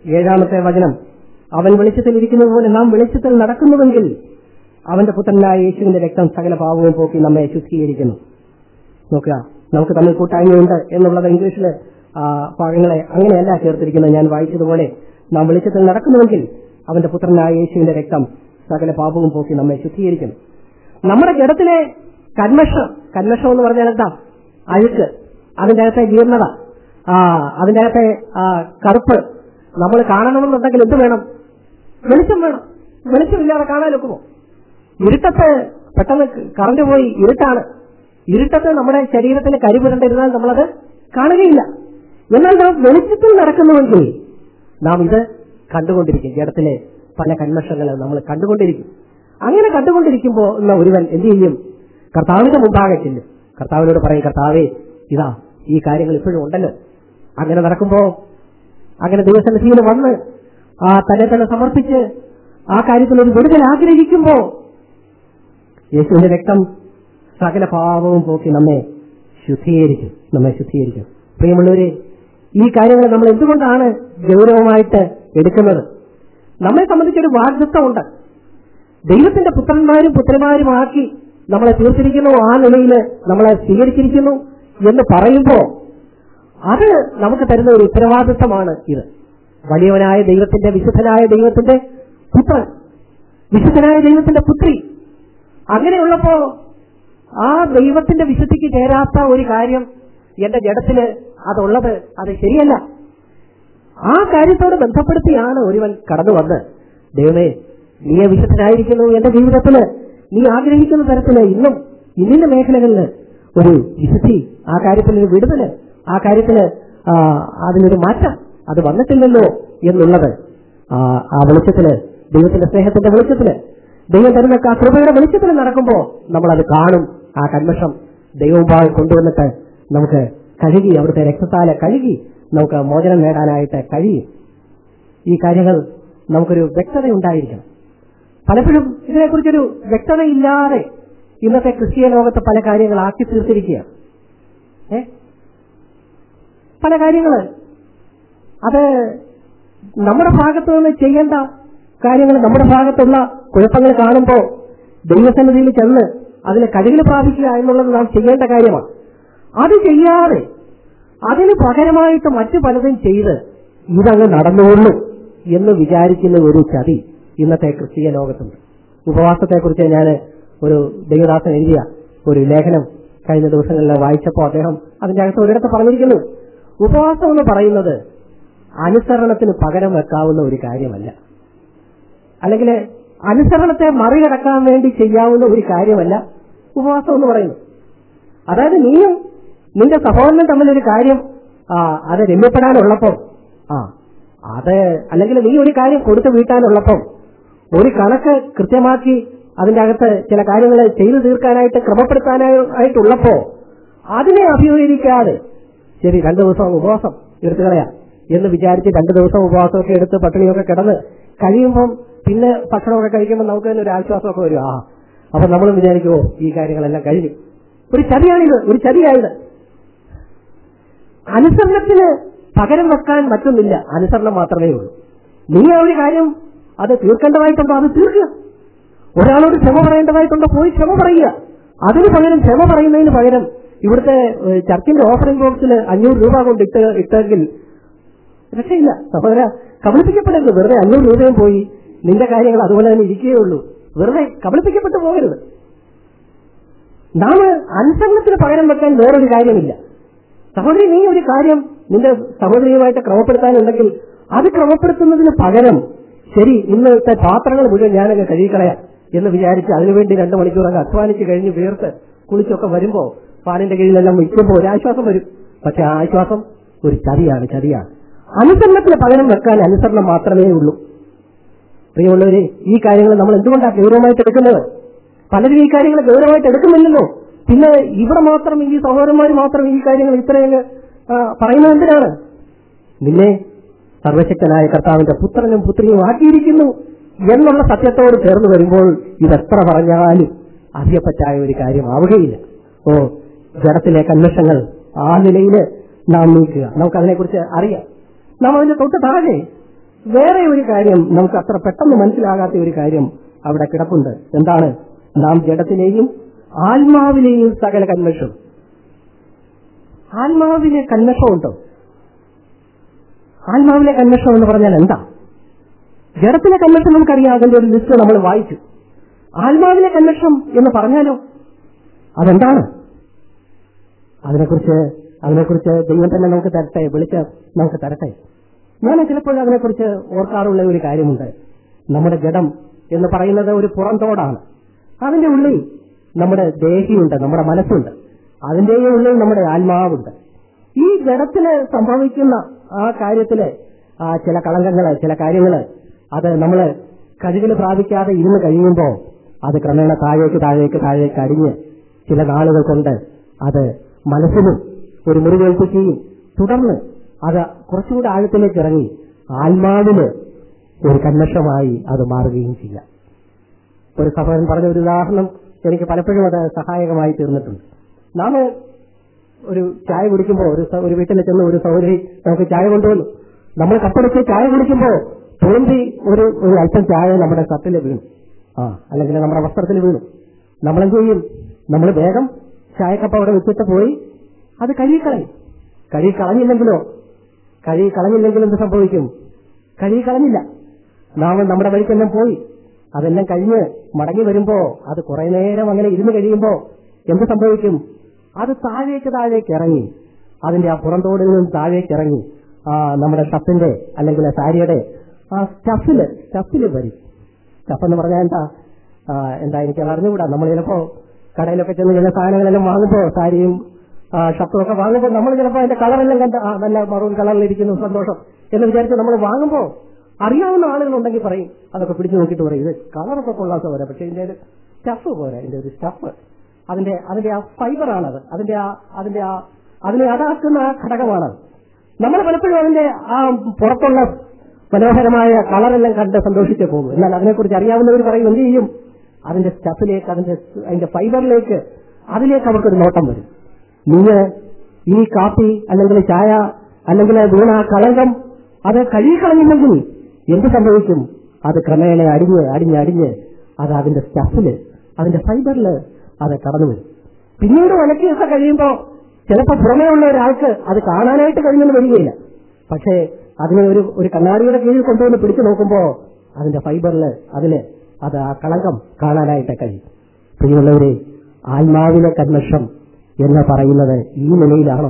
ഏഴാമത്തെ വചനം അവൻ വെളിച്ചത്തിൽ ഇരിക്കുന്നത് പോലെ നാം വെളിച്ചത്തിൽ നടക്കുന്നുവെങ്കിൽ അവന്റെ പുത്രനായ യേശുവിന്റെ രക്തം സകല പാവവും പോക്കി നമ്മെ ശുദ്ധീകരിക്കുന്നു നോക്കുക നമുക്ക് തമ്മിൽ കൂട്ടായ്മയുണ്ട് എന്നുള്ളത് ഇംഗ്ലീഷിലെ ആ, ഭാഗങ്ങളെ അങ്ങനെയല്ല ചേർത്തിരിക്കുന്നത് ഞാൻ വായിച്ചതുപോലെ നാം വെളിച്ചത്തിൽ നടക്കുന്നുവെങ്കിൽ അവന്റെ പുത്രനായ യേശുവിന്റെ രക്തം സകല പാപവും പോക്കി നമ്മെ ശുദ്ധീകരിക്കുന്നു നമ്മുടെ ജഡത്തിലെ കന്മഷം കന്മഷം എന്ന് പറഞ്ഞാൽ എന്താ അഴുക്ക് അതിന്റെ അകത്തെ ജീർണത ആ അതിന്റെ അകത്തെ ആ, കറുപ്പ് നമ്മൾ കാണണമെന്നുണ്ടെങ്കിൽ എന്ത് വേണം വെളിച്ചം വേണം വെളിച്ചമില്ലാതെ കാണാൻ ഒക്കുമോ ഇരുട്ടത്ത് പെട്ടെന്ന് കറണ്ട് പോയി ഇരുട്ടാണ് ഇരുട്ടത്ത് നമ്മുടെ ശരീരത്തിന് കരിപുരണ്ടിരുന്നാൽ നമ്മളത് കാണുകയില്ല എന്നാൽ നാം വെളിച്ചത്തിൽ നടക്കുന്നുവെങ്കിൽ നാം ഇത് കണ്ടുകൊണ്ടിരിക്കും ജഡത്തിലെ പല കന്മഷങ്ങൾ നമ്മൾ കണ്ടുകൊണ്ടിരിക്കും അങ്ങനെ കണ്ടുകൊണ്ടിരിക്കുമ്പോൾ ഉള്ള ഒരുവൻ എന്ത് ചെയ്യും കർത്താവിന്റെ മുമ്പാകെ ചെല്ലും കർത്താവിനോട് പറയും കർത്താവേ ഇതാ ഈ കാര്യങ്ങൾ ഇപ്പോഴും ഉണ്ടല്ലോ അങ്ങനെ നടക്കുമ്പോ അങ്ങനെ ദൈവസന്നിധിയിൽ വന്ന് ആ തന്നെ തന്നെ സമർപ്പിച്ച് ആ കാര്യത്തിൽ ഒരു വിടുതൽ ആഗ്രഹിക്കുമ്പോ യേശുവിന്റെ രക്തം സകല പാപവും പോക്കി നമ്മെ ശുദ്ധീകരിക്കും നമ്മെ ശുദ്ധീകരിക്കും പ്രിയമുള്ളവരെ ഈ കാര്യങ്ങൾ നമ്മൾ എന്തുകൊണ്ടാണ് ഗൗരവമായിട്ട് എടുക്കുന്നത് നമ്മെ സംബന്ധിച്ചൊരു വാഗ്ദത്വമുണ്ട് ദൈവത്തിന്റെ പുത്രന്മാരും പുത്രന്മാരുമാക്കി നമ്മളെ തീർത്തിരിക്കുന്നു ആ നിലയിൽ നമ്മളെ സ്വീകരിച്ചിരിക്കുന്നു എന്ന് പറയുമ്പോ അത് നമുക്ക് തരുന്ന ഒരു ഉത്തരവാദിത്തമാണ് ഇത് വലിയവനായ ദൈവത്തിന്റെ വിശുദ്ധനായ ദൈവത്തിന്റെ പുത്രൻ വിശുദ്ധനായ ദൈവത്തിന്റെ പുത്രി അങ്ങനെയുള്ളപ്പോ ആ ദൈവത്തിന്റെ വിശുദ്ധിക്ക് ചേരാത്ത ഒരു കാര്യം എന്റെ ജഡത്തില് അതുള്ളത് അത് ശരിയല്ല ആ കാര്യത്തോട് ബന്ധപ്പെടുത്തിയാണ് ഒരുവൻ കടന്നു വന്ന് ദൈവമേ നീ വിശുദ്ധനായിരിക്കുന്നു എന്റെ ജീവിതത്തില് നീ ആഗ്രഹിക്കുന്ന തരത്തില് ഇന്നും ഇന്നിന്റെ മേഖലകളിൽ ഒരു വിശുദ്ധി ആ കാര്യത്തിൽ ഒരു വിടുതല് ആ കാര്യത്തില് ആ, അതിനൊരു മാറ്റം അത് വന്നിട്ടില്ലല്ലോ എന്നുള്ളത് ആ, ആ വെളിച്ചത്തില് ദൈവത്തിന്റെ സ്നേഹത്തിന്റെ വെളിച്ചത്തില് ദൈവം തരുന്ന ആ കൃപയുടെ വെളിച്ചത്തിൽ നടക്കുമ്പോ നമ്മൾ അത് കാണും ആ കന്മഷം ദൈവമുമ്പാകെ കൊണ്ടുവന്നിട്ട് നമുക്ക് കഴുകി അവിടുത്തെ രക്തത്താലെ കഴുകി നമുക്ക് മോചനം നേടാനായിട്ട് കഴിയും ഈ കാര്യങ്ങൾ നമുക്കൊരു വ്യക്തത ഉണ്ടായിരിക്കണം പലപ്പോഴും ഇതിനെക്കുറിച്ചൊരു വ്യക്തതയില്ലാതെ ഇന്നത്തെ ക്രിസ്തീയ ലോകത്ത് പല കാര്യങ്ങൾ ആക്കി തീർത്തിരിക്കുകയാണ് ഏ പല കാര്യങ്ങള് അത് നമ്മുടെ ഭാഗത്ത് നിന്ന് ചെയ്യേണ്ട കാര്യങ്ങൾ നമ്മുടെ ഭാഗത്തുള്ള കുഴപ്പങ്ങൾ കാണുമ്പോൾ ദൈവസന്നിധിയിൽ ചെന്ന് അതിനെ കഴുകൽ പ്രാപിക്കുക എന്നുള്ളത് നാം ചെയ്യേണ്ട കാര്യമാണ് അത് ചെയ്യാതെ അതിന് പകരമായിട്ട് മറ്റു പലതും ചെയ്ത് ഇതങ്ങ് നടന്നുകൊള്ളു എന്ന് വിചാരിക്കുന്ന ഒരു ചതി ഇന്നത്തെ ക്രിസ്തീയ ലോകത്തുണ്ട് ഉപവാസത്തെക്കുറിച്ച് ഞാൻ ഒരു ദൈവദാസൻ എഴുതിയ ഒരു ലേഖനം കഴിഞ്ഞ ദിവസങ്ങളിൽ വായിച്ചപ്പോൾ അദ്ദേഹം അതിന്റെ അകത്ത് ഒരിടത്ത് പറഞ്ഞിരിക്കുന്നു ഉപവാസം എന്ന് പറയുന്നത് അനുസരണത്തിന് പകരം വെക്കാവുന്ന ഒരു കാര്യമല്ല അല്ലെങ്കിൽ അനുസരണത്തെ മറികടക്കാൻ വേണ്ടി ചെയ്യാവുന്ന ഒരു കാര്യമല്ല ഉപവാസം എന്ന് പറയുന്നത് അതായത് നീയും നിന്റെ സഹോദരനും തമ്മിൽ ഒരു കാര്യം ആ അത് രമ്യപ്പെടാനുള്ളപ്പം ആ അത് അല്ലെങ്കിൽ നീ ഒരു കാര്യം കൊടുത്തു വീട്ടാനുള്ളപ്പം ഒരു കണക്ക് കൃത്യമാക്കി അതിന്റെ അകത്ത് ചില കാര്യങ്ങൾ ചെയ്തു തീർക്കാനായിട്ട് ക്രമപ്പെടുത്താനായിട്ടുള്ളപ്പോ അതിനെ അഭിമുഖീകരിക്കാതെ ശരി രണ്ടു ദിവസം ഉപവാസം എടുത്തു കളയാം എന്ന് വിചാരിച്ച് രണ്ടു ദിവസം ഉപവാസമൊക്കെ എടുത്ത് പട്ടിണിയൊക്കെ കിടന്ന് കഴിയുമ്പം പിന്നെ ഭക്ഷണമൊക്കെ കഴിക്കുമ്പോൾ നമുക്ക് തന്നെ ഒരു ആശ്വാസമൊക്കെ വരും ആ അപ്പൊ നമ്മൾ വിചാരിക്കുമോ ഈ കാര്യങ്ങളെല്ലാം കഴിഞ്ഞു ഒരു ചതിയാണിത് ഒരു ചതിയായത് അനുസരണത്തിന് പകരം വെക്കാൻ മറ്റൊന്നില്ല അനുസരണം മാത്രമേ ഉള്ളൂ നീ ആ ഒരു കാര്യം അത് തീർക്കേണ്ടതായിട്ടുണ്ടോ അത് തീർക്കുക ഒരാളോട് ക്ഷമ പറയേണ്ടതായിട്ടുണ്ടോ പോയി ക്ഷമ പറയുക അതിന് പകരം ക്ഷമ പറയുന്നതിന് പകരം ഇവിടുത്തെ ഏഹ്, ചർച്ചിന്റെ ഓഫറിംഗ് ബോക്സിൽ അഞ്ഞൂറ് രൂപ കൊണ്ട് ഇട്ട് ഇട്ടെങ്കിൽ രക്ഷയില്ല സഹോദര കബളിപ്പിക്കപ്പെടരുത് വെറുതെ അഞ്ഞൂറ് രൂപയും പോയി നിന്റെ കാര്യങ്ങൾ അതുപോലെ തന്നെ ഇരിക്കുകയുള്ളൂ വെറുതെ കബളിപ്പിക്കപ്പെട്ടു പോകരുത് നാം അനുസരണത്തിന് പകരം വെക്കാൻ വേറൊരു കാര്യമില്ല സഹോദരി നീ ഒരു കാര്യം നിന്റെ സഹോദരിയുമായിട്ട് ക്രമപ്പെടുത്താനുണ്ടെങ്കിൽ അത് ക്രമപ്പെടുത്തുന്നതിന് പകരം ശരി ഇന്നത്തെ പാത്രങ്ങൾ മുഴുവൻ ഞാനങ്ങ് കഴുകിക്കളയാം എന്ന് വിചാരിച്ച് അതിനുവേണ്ടി രണ്ടു മണിക്കൂർ അങ്ങ് അധ്വാനിച്ച് കഴിഞ്ഞ് വീർത്ത് കുളിച്ചൊക്കെ വരുമ്പോ ഫാനിന്റെ കീഴിലെല്ലാം വയ്ക്കുമ്പോൾ ഒരു ആശ്വാസം വരും പക്ഷെ ആ ആശ്വാസം ഒരു ചതിയാണ് ചതിയാണ് അനുസരണത്തിന് പകരം വെക്കാൻ അനുസരണം മാത്രമേ ഉള്ളൂ പ്രിയമുള്ളവരെ ഈ കാര്യങ്ങൾ നമ്മൾ എന്തുകൊണ്ടാണ് ഗൗരവമായിട്ട് എടുക്കുന്നത് പലരും ഈ കാര്യങ്ങൾ ഗൗരവമായിട്ട് എടുക്കുന്നില്ലല്ലോ പിന്നെ ഇവിടെ മാത്രം ഈ സഹോദരന്മാർ മാത്രം ഈ കാര്യങ്ങൾ ഇത്രയും ആ, പറയുന്നത് എന്തിനാണ് നിന്നെ സർവശക്തനായ കർത്താവിന്റെ പുത്രനും പുത്രിയും ആക്കിയിരിക്കുന്നു എന്നുള്ള സത്യത്തോട് ചേർന്ന് വരുമ്പോൾ ഇതെത്ര പറഞ്ഞാലും അധികപ്പറ്റായ ഒരു കാര്യമാവുകയില്ല ഓ ജഡത്തിലെ കന്മഷങ്ങൾ ആ നിലയിൽ നാം നീക്കുക നമുക്ക് അതിനെക്കുറിച്ച് അറിയാം നാം അതിന്റെ തൊട്ട് താഴെ വേറെ ഒരു കാര്യം നമുക്ക് അത്ര പെട്ടെന്ന് മനസ്സിലാകാത്ത ഒരു കാര്യം അവിടെ കിടപ്പുണ്ട് എന്താണ് നാം ജഡത്തിലെയും ആത്മാവിലെയും സകല കന്മഷം ആത്മാവിലെ കന്മഷമുണ്ടോ ആത്മാവിലെ കന്മഷം എന്ന് പറഞ്ഞാൽ എന്താ ജഡത്തിലെ കന്മഷം നമുക്കറിയാം അതിന്റെ ഒരു ലിസ്റ്റ് നമ്മൾ വായിച്ചു ആത്മാവിലെ കന്മഷം എന്ന് പറഞ്ഞാലോ അതെന്താണ് അതിനെക്കുറിച്ച് അതിനെക്കുറിച്ച് ദൈവം തന്നെ നമുക്ക് തരട്ടെ വിളിച്ച് നമുക്ക് തരട്ടെ ഞാൻ ചിലപ്പോൾ അതിനെക്കുറിച്ച് ഓർക്കാറുള്ള ഒരു കാര്യമുണ്ട് നമ്മുടെ ജഡം എന്ന് പറയുന്നത് ഒരു പുറന്തോടാണ് അതിന്റെ ഉള്ളിൽ നമ്മുടെ ദേഹിയുണ്ട് നമ്മുടെ മനസ്സുണ്ട് അതിന്റെയും ഉള്ളിൽ നമ്മുടെ ആത്മാവുണ്ട് ഈ ജഡത്തിന് സംഭവിക്കുന്ന ആ കാര്യത്തില് ആ ചില കളങ്കങ്ങള് ചില കാര്യങ്ങള് അത് നമ്മൾ കഴുകൽ പ്രാപിക്കാതെ ഇരുന്ന് കഴിയുമ്പോൾ അത് ക്രമേണ താഴേക്ക് താഴേക്ക് താഴേക്ക് അടിഞ്ഞ് ചില നാളുകൾ കൊണ്ട് അത് മനസ്സിനും ഒരു മുറിവേൽപ്പിക്കുകയും തുടർന്ന് അത് കുറച്ചുകൂടി ആഴത്തിലേക്ക് ഇറങ്ങി ആത്മാവിന് ഒരു കന്മഷമായി അത് മാറുകയും ചെയ്യാം ഒരു സഹോദരൻ പറഞ്ഞ ഒരു ഉദാഹരണം എനിക്ക് പലപ്പോഴും അത് സഹായകമായി തീർന്നിട്ടുണ്ട് നാം ഒരു ചായ കുടിക്കുമ്പോൾ ഒരു സ- ഒരു വീട്ടിൽ ചെന്ന് ഒരു സഹോദരി നമുക്ക് ചായ കൊണ്ടുവന്നു നമ്മൾ കപ്പടിച്ച് ചായ കുടിക്കുമ്പോൾ തുളുമ്പി ഒരു ഒരു അല്പം ചായ നമ്മുടെ കപ്പിൽ വീണു ആ അല്ലെങ്കിൽ നമ്മുടെ വസ്ത്രത്തിൽ വീണു നമ്മളെന്ത് ചെയ്യും നമ്മൾ വേഗം ചായക്കപ്പ അവിടെ വെച്ചിട്ട് പോയി അത് കഴുകിക്കളയും കഴുകി കളഞ്ഞില്ലെങ്കിലോ കഴുകി കളഞ്ഞില്ലെങ്കിൽ എന്ത് സംഭവിക്കും കഴുകി കളഞ്ഞില്ല നാം നമ്മുടെ വഴിക്കെല്ലാം പോയി അതെല്ലാം കഴിഞ്ഞ് മടങ്ങി വരുമ്പോ അത് കുറെ നേരം അങ്ങനെ ഇരുന്ന് കഴിയുമ്പോ എന്ത് സംഭവിക്കും അത് താഴേക്ക് താഴേക്ക് ഇറങ്ങി അതിന്റെ ആ പുറന്തോടിൽ നിന്ന് താഴേക്ക് ഇറങ്ങി ആ നമ്മുടെ ഷർട്ടിന്റെ അല്ലെങ്കിൽ സാരിയുടെ ആ സ്റ്റഫില് സ്റ്റഫില് വരും സ്റ്റഫ് എന്ന് പറഞ്ഞാൽ എന്താ ആ, എന്താ എനിക്ക് അറിഞ്ഞുകൂടാ നമ്മൾ ചിലപ്പോ കടയിലൊക്കെ ചെന്ന് ചില സാധനങ്ങളെല്ലാം വാങ്ങുമ്പോ സാരിയും ആ, ഷർട്ടും ഒക്കെ വാങ്ങുമ്പോൾ നമ്മൾ ചിലപ്പോൾ അതിന്റെ കളറെല്ലാം കണ്ട് ആ നല്ല മറൂൺ കളറിലിരിക്കുന്നു സന്തോഷം എന്ന് വിചാരിച്ച് നമ്മൾ വാങ്ങുമ്പോൾ അറിയാവുന്ന ആളുകളുണ്ടെങ്കിൽ പറയും അതൊക്കെ പിടിച്ചു നോക്കിയിട്ട് പറയും ഇത് കളറൊക്കെ കൊള്ളാത്ത പോരാ പക്ഷെ ഇതിന്റെ ഒരു സ്റ്റഫ് പോരാ ഇതിന്റെ ഒരു സ്റ്റഫ് അതിന്റെ അതിന്റെ ആ ഫൈബറാണത് അതിന്റെ ആ അതിന്റെ ആ അതിനെ അതാക്കുന്ന ആ ഘടകമാണത് നമ്മൾ പലപ്പോഴും അതിന്റെ ആ പുറത്തുള്ള മനോഹരമായ കളറെല്ലാം കണ്ട് സന്തോഷിച്ചേ പോകും എന്നാൽ അതിനെക്കുറിച്ച് അറിയാവുന്നവർ പറയും എന്ത് ചെയ്യും അതിന്റെ സ്റ്റഫിലേക്ക് അതിന്റെ അതിന്റെ ഫൈബറിലേക്ക് അതിലേക്ക് അവർക്കൊരു നോട്ടം വരും നീ ഈ കാപ്പി അല്ലെങ്കിൽ ചായ അല്ലെങ്കിൽ വീണ ആ കളങ്കം അത് കഴുകിക്കളഞ്ഞില്ലെങ്കിൽ എന്ത് സംഭവിക്കും അത് ക്രമേണ അടിഞ്ഞ് അടിഞ്ഞ് അടിഞ്ഞ് അത് അതിന്റെ സ്റ്റഫില് അതിന്റെ ഫൈബറില് അത് കടന്നു വരും പിന്നീട് ഉണക്കിയൊക്കെ കഴിയുമ്പോ ചിലപ്പോൾ പുറമേ ഉള്ള ഒരാൾക്ക് അത് കാണാനായിട്ട് കഴിഞ്ഞെന്ന് വരികയില്ല പക്ഷേ അതിനെ ഒരു ഒരു കണ്ണാടിയുടെ കീഴിൽ കൊണ്ടുവന്ന് പിടിച്ചു നോക്കുമ്പോ അതിന്റെ ഫൈബറില് അതില് അത് ആ കളങ്കം കാണാനായിട്ട് കഴിയും പ്രിയമുള്ളവരെ ആത്മാവിലെ കന്മഷം എന്ന് പറയുന്നത് ഈ നിലയിലാണോ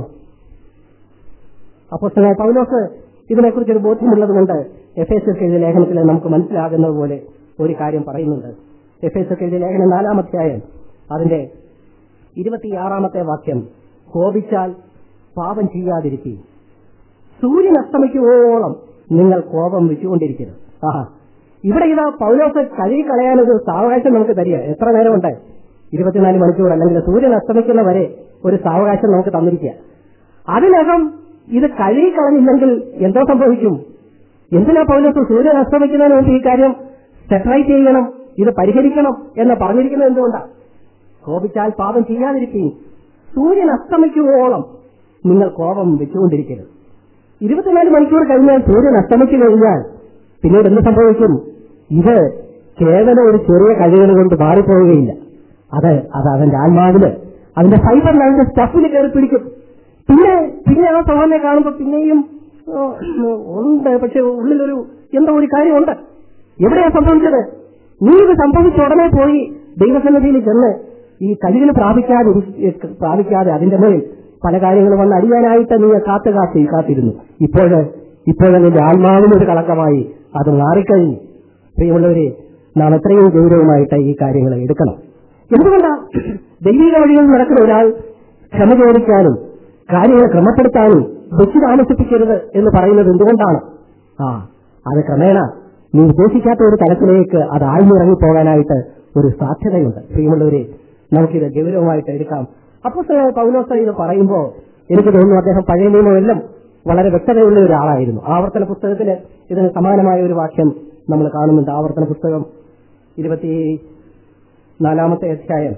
അപ്പോൾ പൗലോസ് ഇതിനെക്കുറിച്ച് ഒരു ബോധ്യമുള്ളത് കൊണ്ട് എഫ് എസ് എസ് എഴുതിയ ലേഖനത്തിൽ നമുക്ക് മനസ്സിലാകുന്നത് പോലെ ഒരു കാര്യം പറയുന്നുണ്ട് എഫ് എസ് എസ് എഴുതിയ ലേഖനം നാലാമധ്യായം അതിന്റെ ഇരുപത്തിയാറാമത്തെ വാക്യം കോപിച്ചാൽ പാപം ചെയ്യാതിരിക്കും സൂര്യൻ അസ്തമിക്കുവോളം നിങ്ങൾ കോപം വെച്ചുകൊണ്ടിരിക്കരുത് ആഹാ ഇവിടെ ഇതാ പൗലോസ് കഴുകി കളയാനൊരു സാവകാശം നമുക്ക് തരിക എത്ര നേരമുണ്ട് ഇരുപത്തിനാല് മണിക്കൂർ അല്ലെങ്കിൽ സൂര്യൻ അസ്തമിക്കുന്ന വരെ ഒരു സാവകാശം നമുക്ക് തന്നിരിക്കുക അതിനകം ഇത് കഴുകി കളഞ്ഞില്ലെങ്കിൽ എന്തോ സംഭവിക്കും എന്തിനാ പൗലോസ് സൂര്യൻ അസ്തമിക്കുന്നതിന് മുമ്പ് ഈ കാര്യം സെപ്പറേറ്റ് ചെയ്യണം ഇത് പരിഹരിക്കണം എന്ന് പറഞ്ഞിരിക്കുന്നത് എന്തുകൊണ്ടാണ് കോപിച്ചാൽ പാപം ചെയ്യാതിരിക്കുകയും സൂര്യൻ അസ്തമിക്കുവോളം നിങ്ങൾ കോപം വെച്ചുകൊണ്ടിരിക്കരുത് ഇരുപത്തിനാല് മണിക്കൂർ കഴിഞ്ഞാൽ സൂര്യൻ അസ്തമിച്ചു കഴിഞ്ഞാൽ പിന്നീട് എന്ത് സംഭവിക്കും ഇത് കേവലം ഒരു ചെറിയ കഴിവുകൾ കൊണ്ട് മാറിപ്പോവുകയില്ല അത് അത് അതിന്റെ ആത്മാവില് അതിന്റെ ഫൈബറിൽ അതിന്റെ സ്റ്റഫിൽ കയറി പിടിക്കും പിന്നെ പിന്നെ ആ സഹോദരനെ കാണുമ്പോൾ പിന്നെയും ഓ, ഉണ്ട് പക്ഷെ ഉള്ളിലൊരു എന്തോ ഒരു കാര്യമുണ്ട് എവിടെയാ സംഭവിച്ചത് നീ ഇത് സംഭവിച്ച ഉടനെ പോയി ദൈവസന്നിധിയിൽ ചെന്ന് ഈ കഴിവിന് പ്രാപിക്കാതെ ഇരി- പ്രാപിക്കാതെ അതിന്റെ മേൽ പല കാര്യങ്ങളും വന്ന് അറിയാനായിട്ട് നീ കാത്തു കാത്തി കാത്തിരുന്നു ഇപ്പോഴ് ഇപ്പോഴ് നിന്റെ ആത്മാവിനൊരു കളങ്കമായി അത് മാറിക്കഴിഞ്ഞു പ്രിയമുള്ളവരെ നാം എത്രയും ഗൗരവമായിട്ട് ഈ കാര്യങ്ങൾ എടുക്കണം എന്തുകൊണ്ടാ ദൈവിക വഴികളിൽ നടക്കുന്ന ഒരാൾ ക്ഷമ ചോദിക്കാനും കാര്യങ്ങൾ ക്രമപ്പെടുത്താനും വെച്ച് താമസിപ്പിക്കരുത് എന്ന് പറയുന്നത് എന്തുകൊണ്ടാണ് ആ അത് ക്രമേണ നീ ഉദ്ദേശിക്കാത്ത ഒരു തലത്തിലേക്ക് അത് ആഴ്ന്നിറങ്ങി പോകാനായിട്ട് ഒരു സാധ്യതയുണ്ട് പ്രിയമുള്ളവരെ നമുക്കിത് ഗൗരവമായിട്ട് എടുക്കാം അപ്പോൾ പൗലോസ് ഇത് പറയുമ്പോൾ എനിക്ക് തോന്നുന്നു അദ്ദേഹം പഴയ നിയമമെല്ലാം വളരെ വ്യക്തതയുള്ള ഒരാളായിരുന്നു ആവർത്തന പുസ്തകത്തിൽ ഇതിന് സമാനമായ ഒരു വാക്യം നമ്മൾ കാണുന്നുണ്ട് ആവർത്തന പുസ്തകം ഇരുപത്തി നാലാമത്തെ അധ്യായം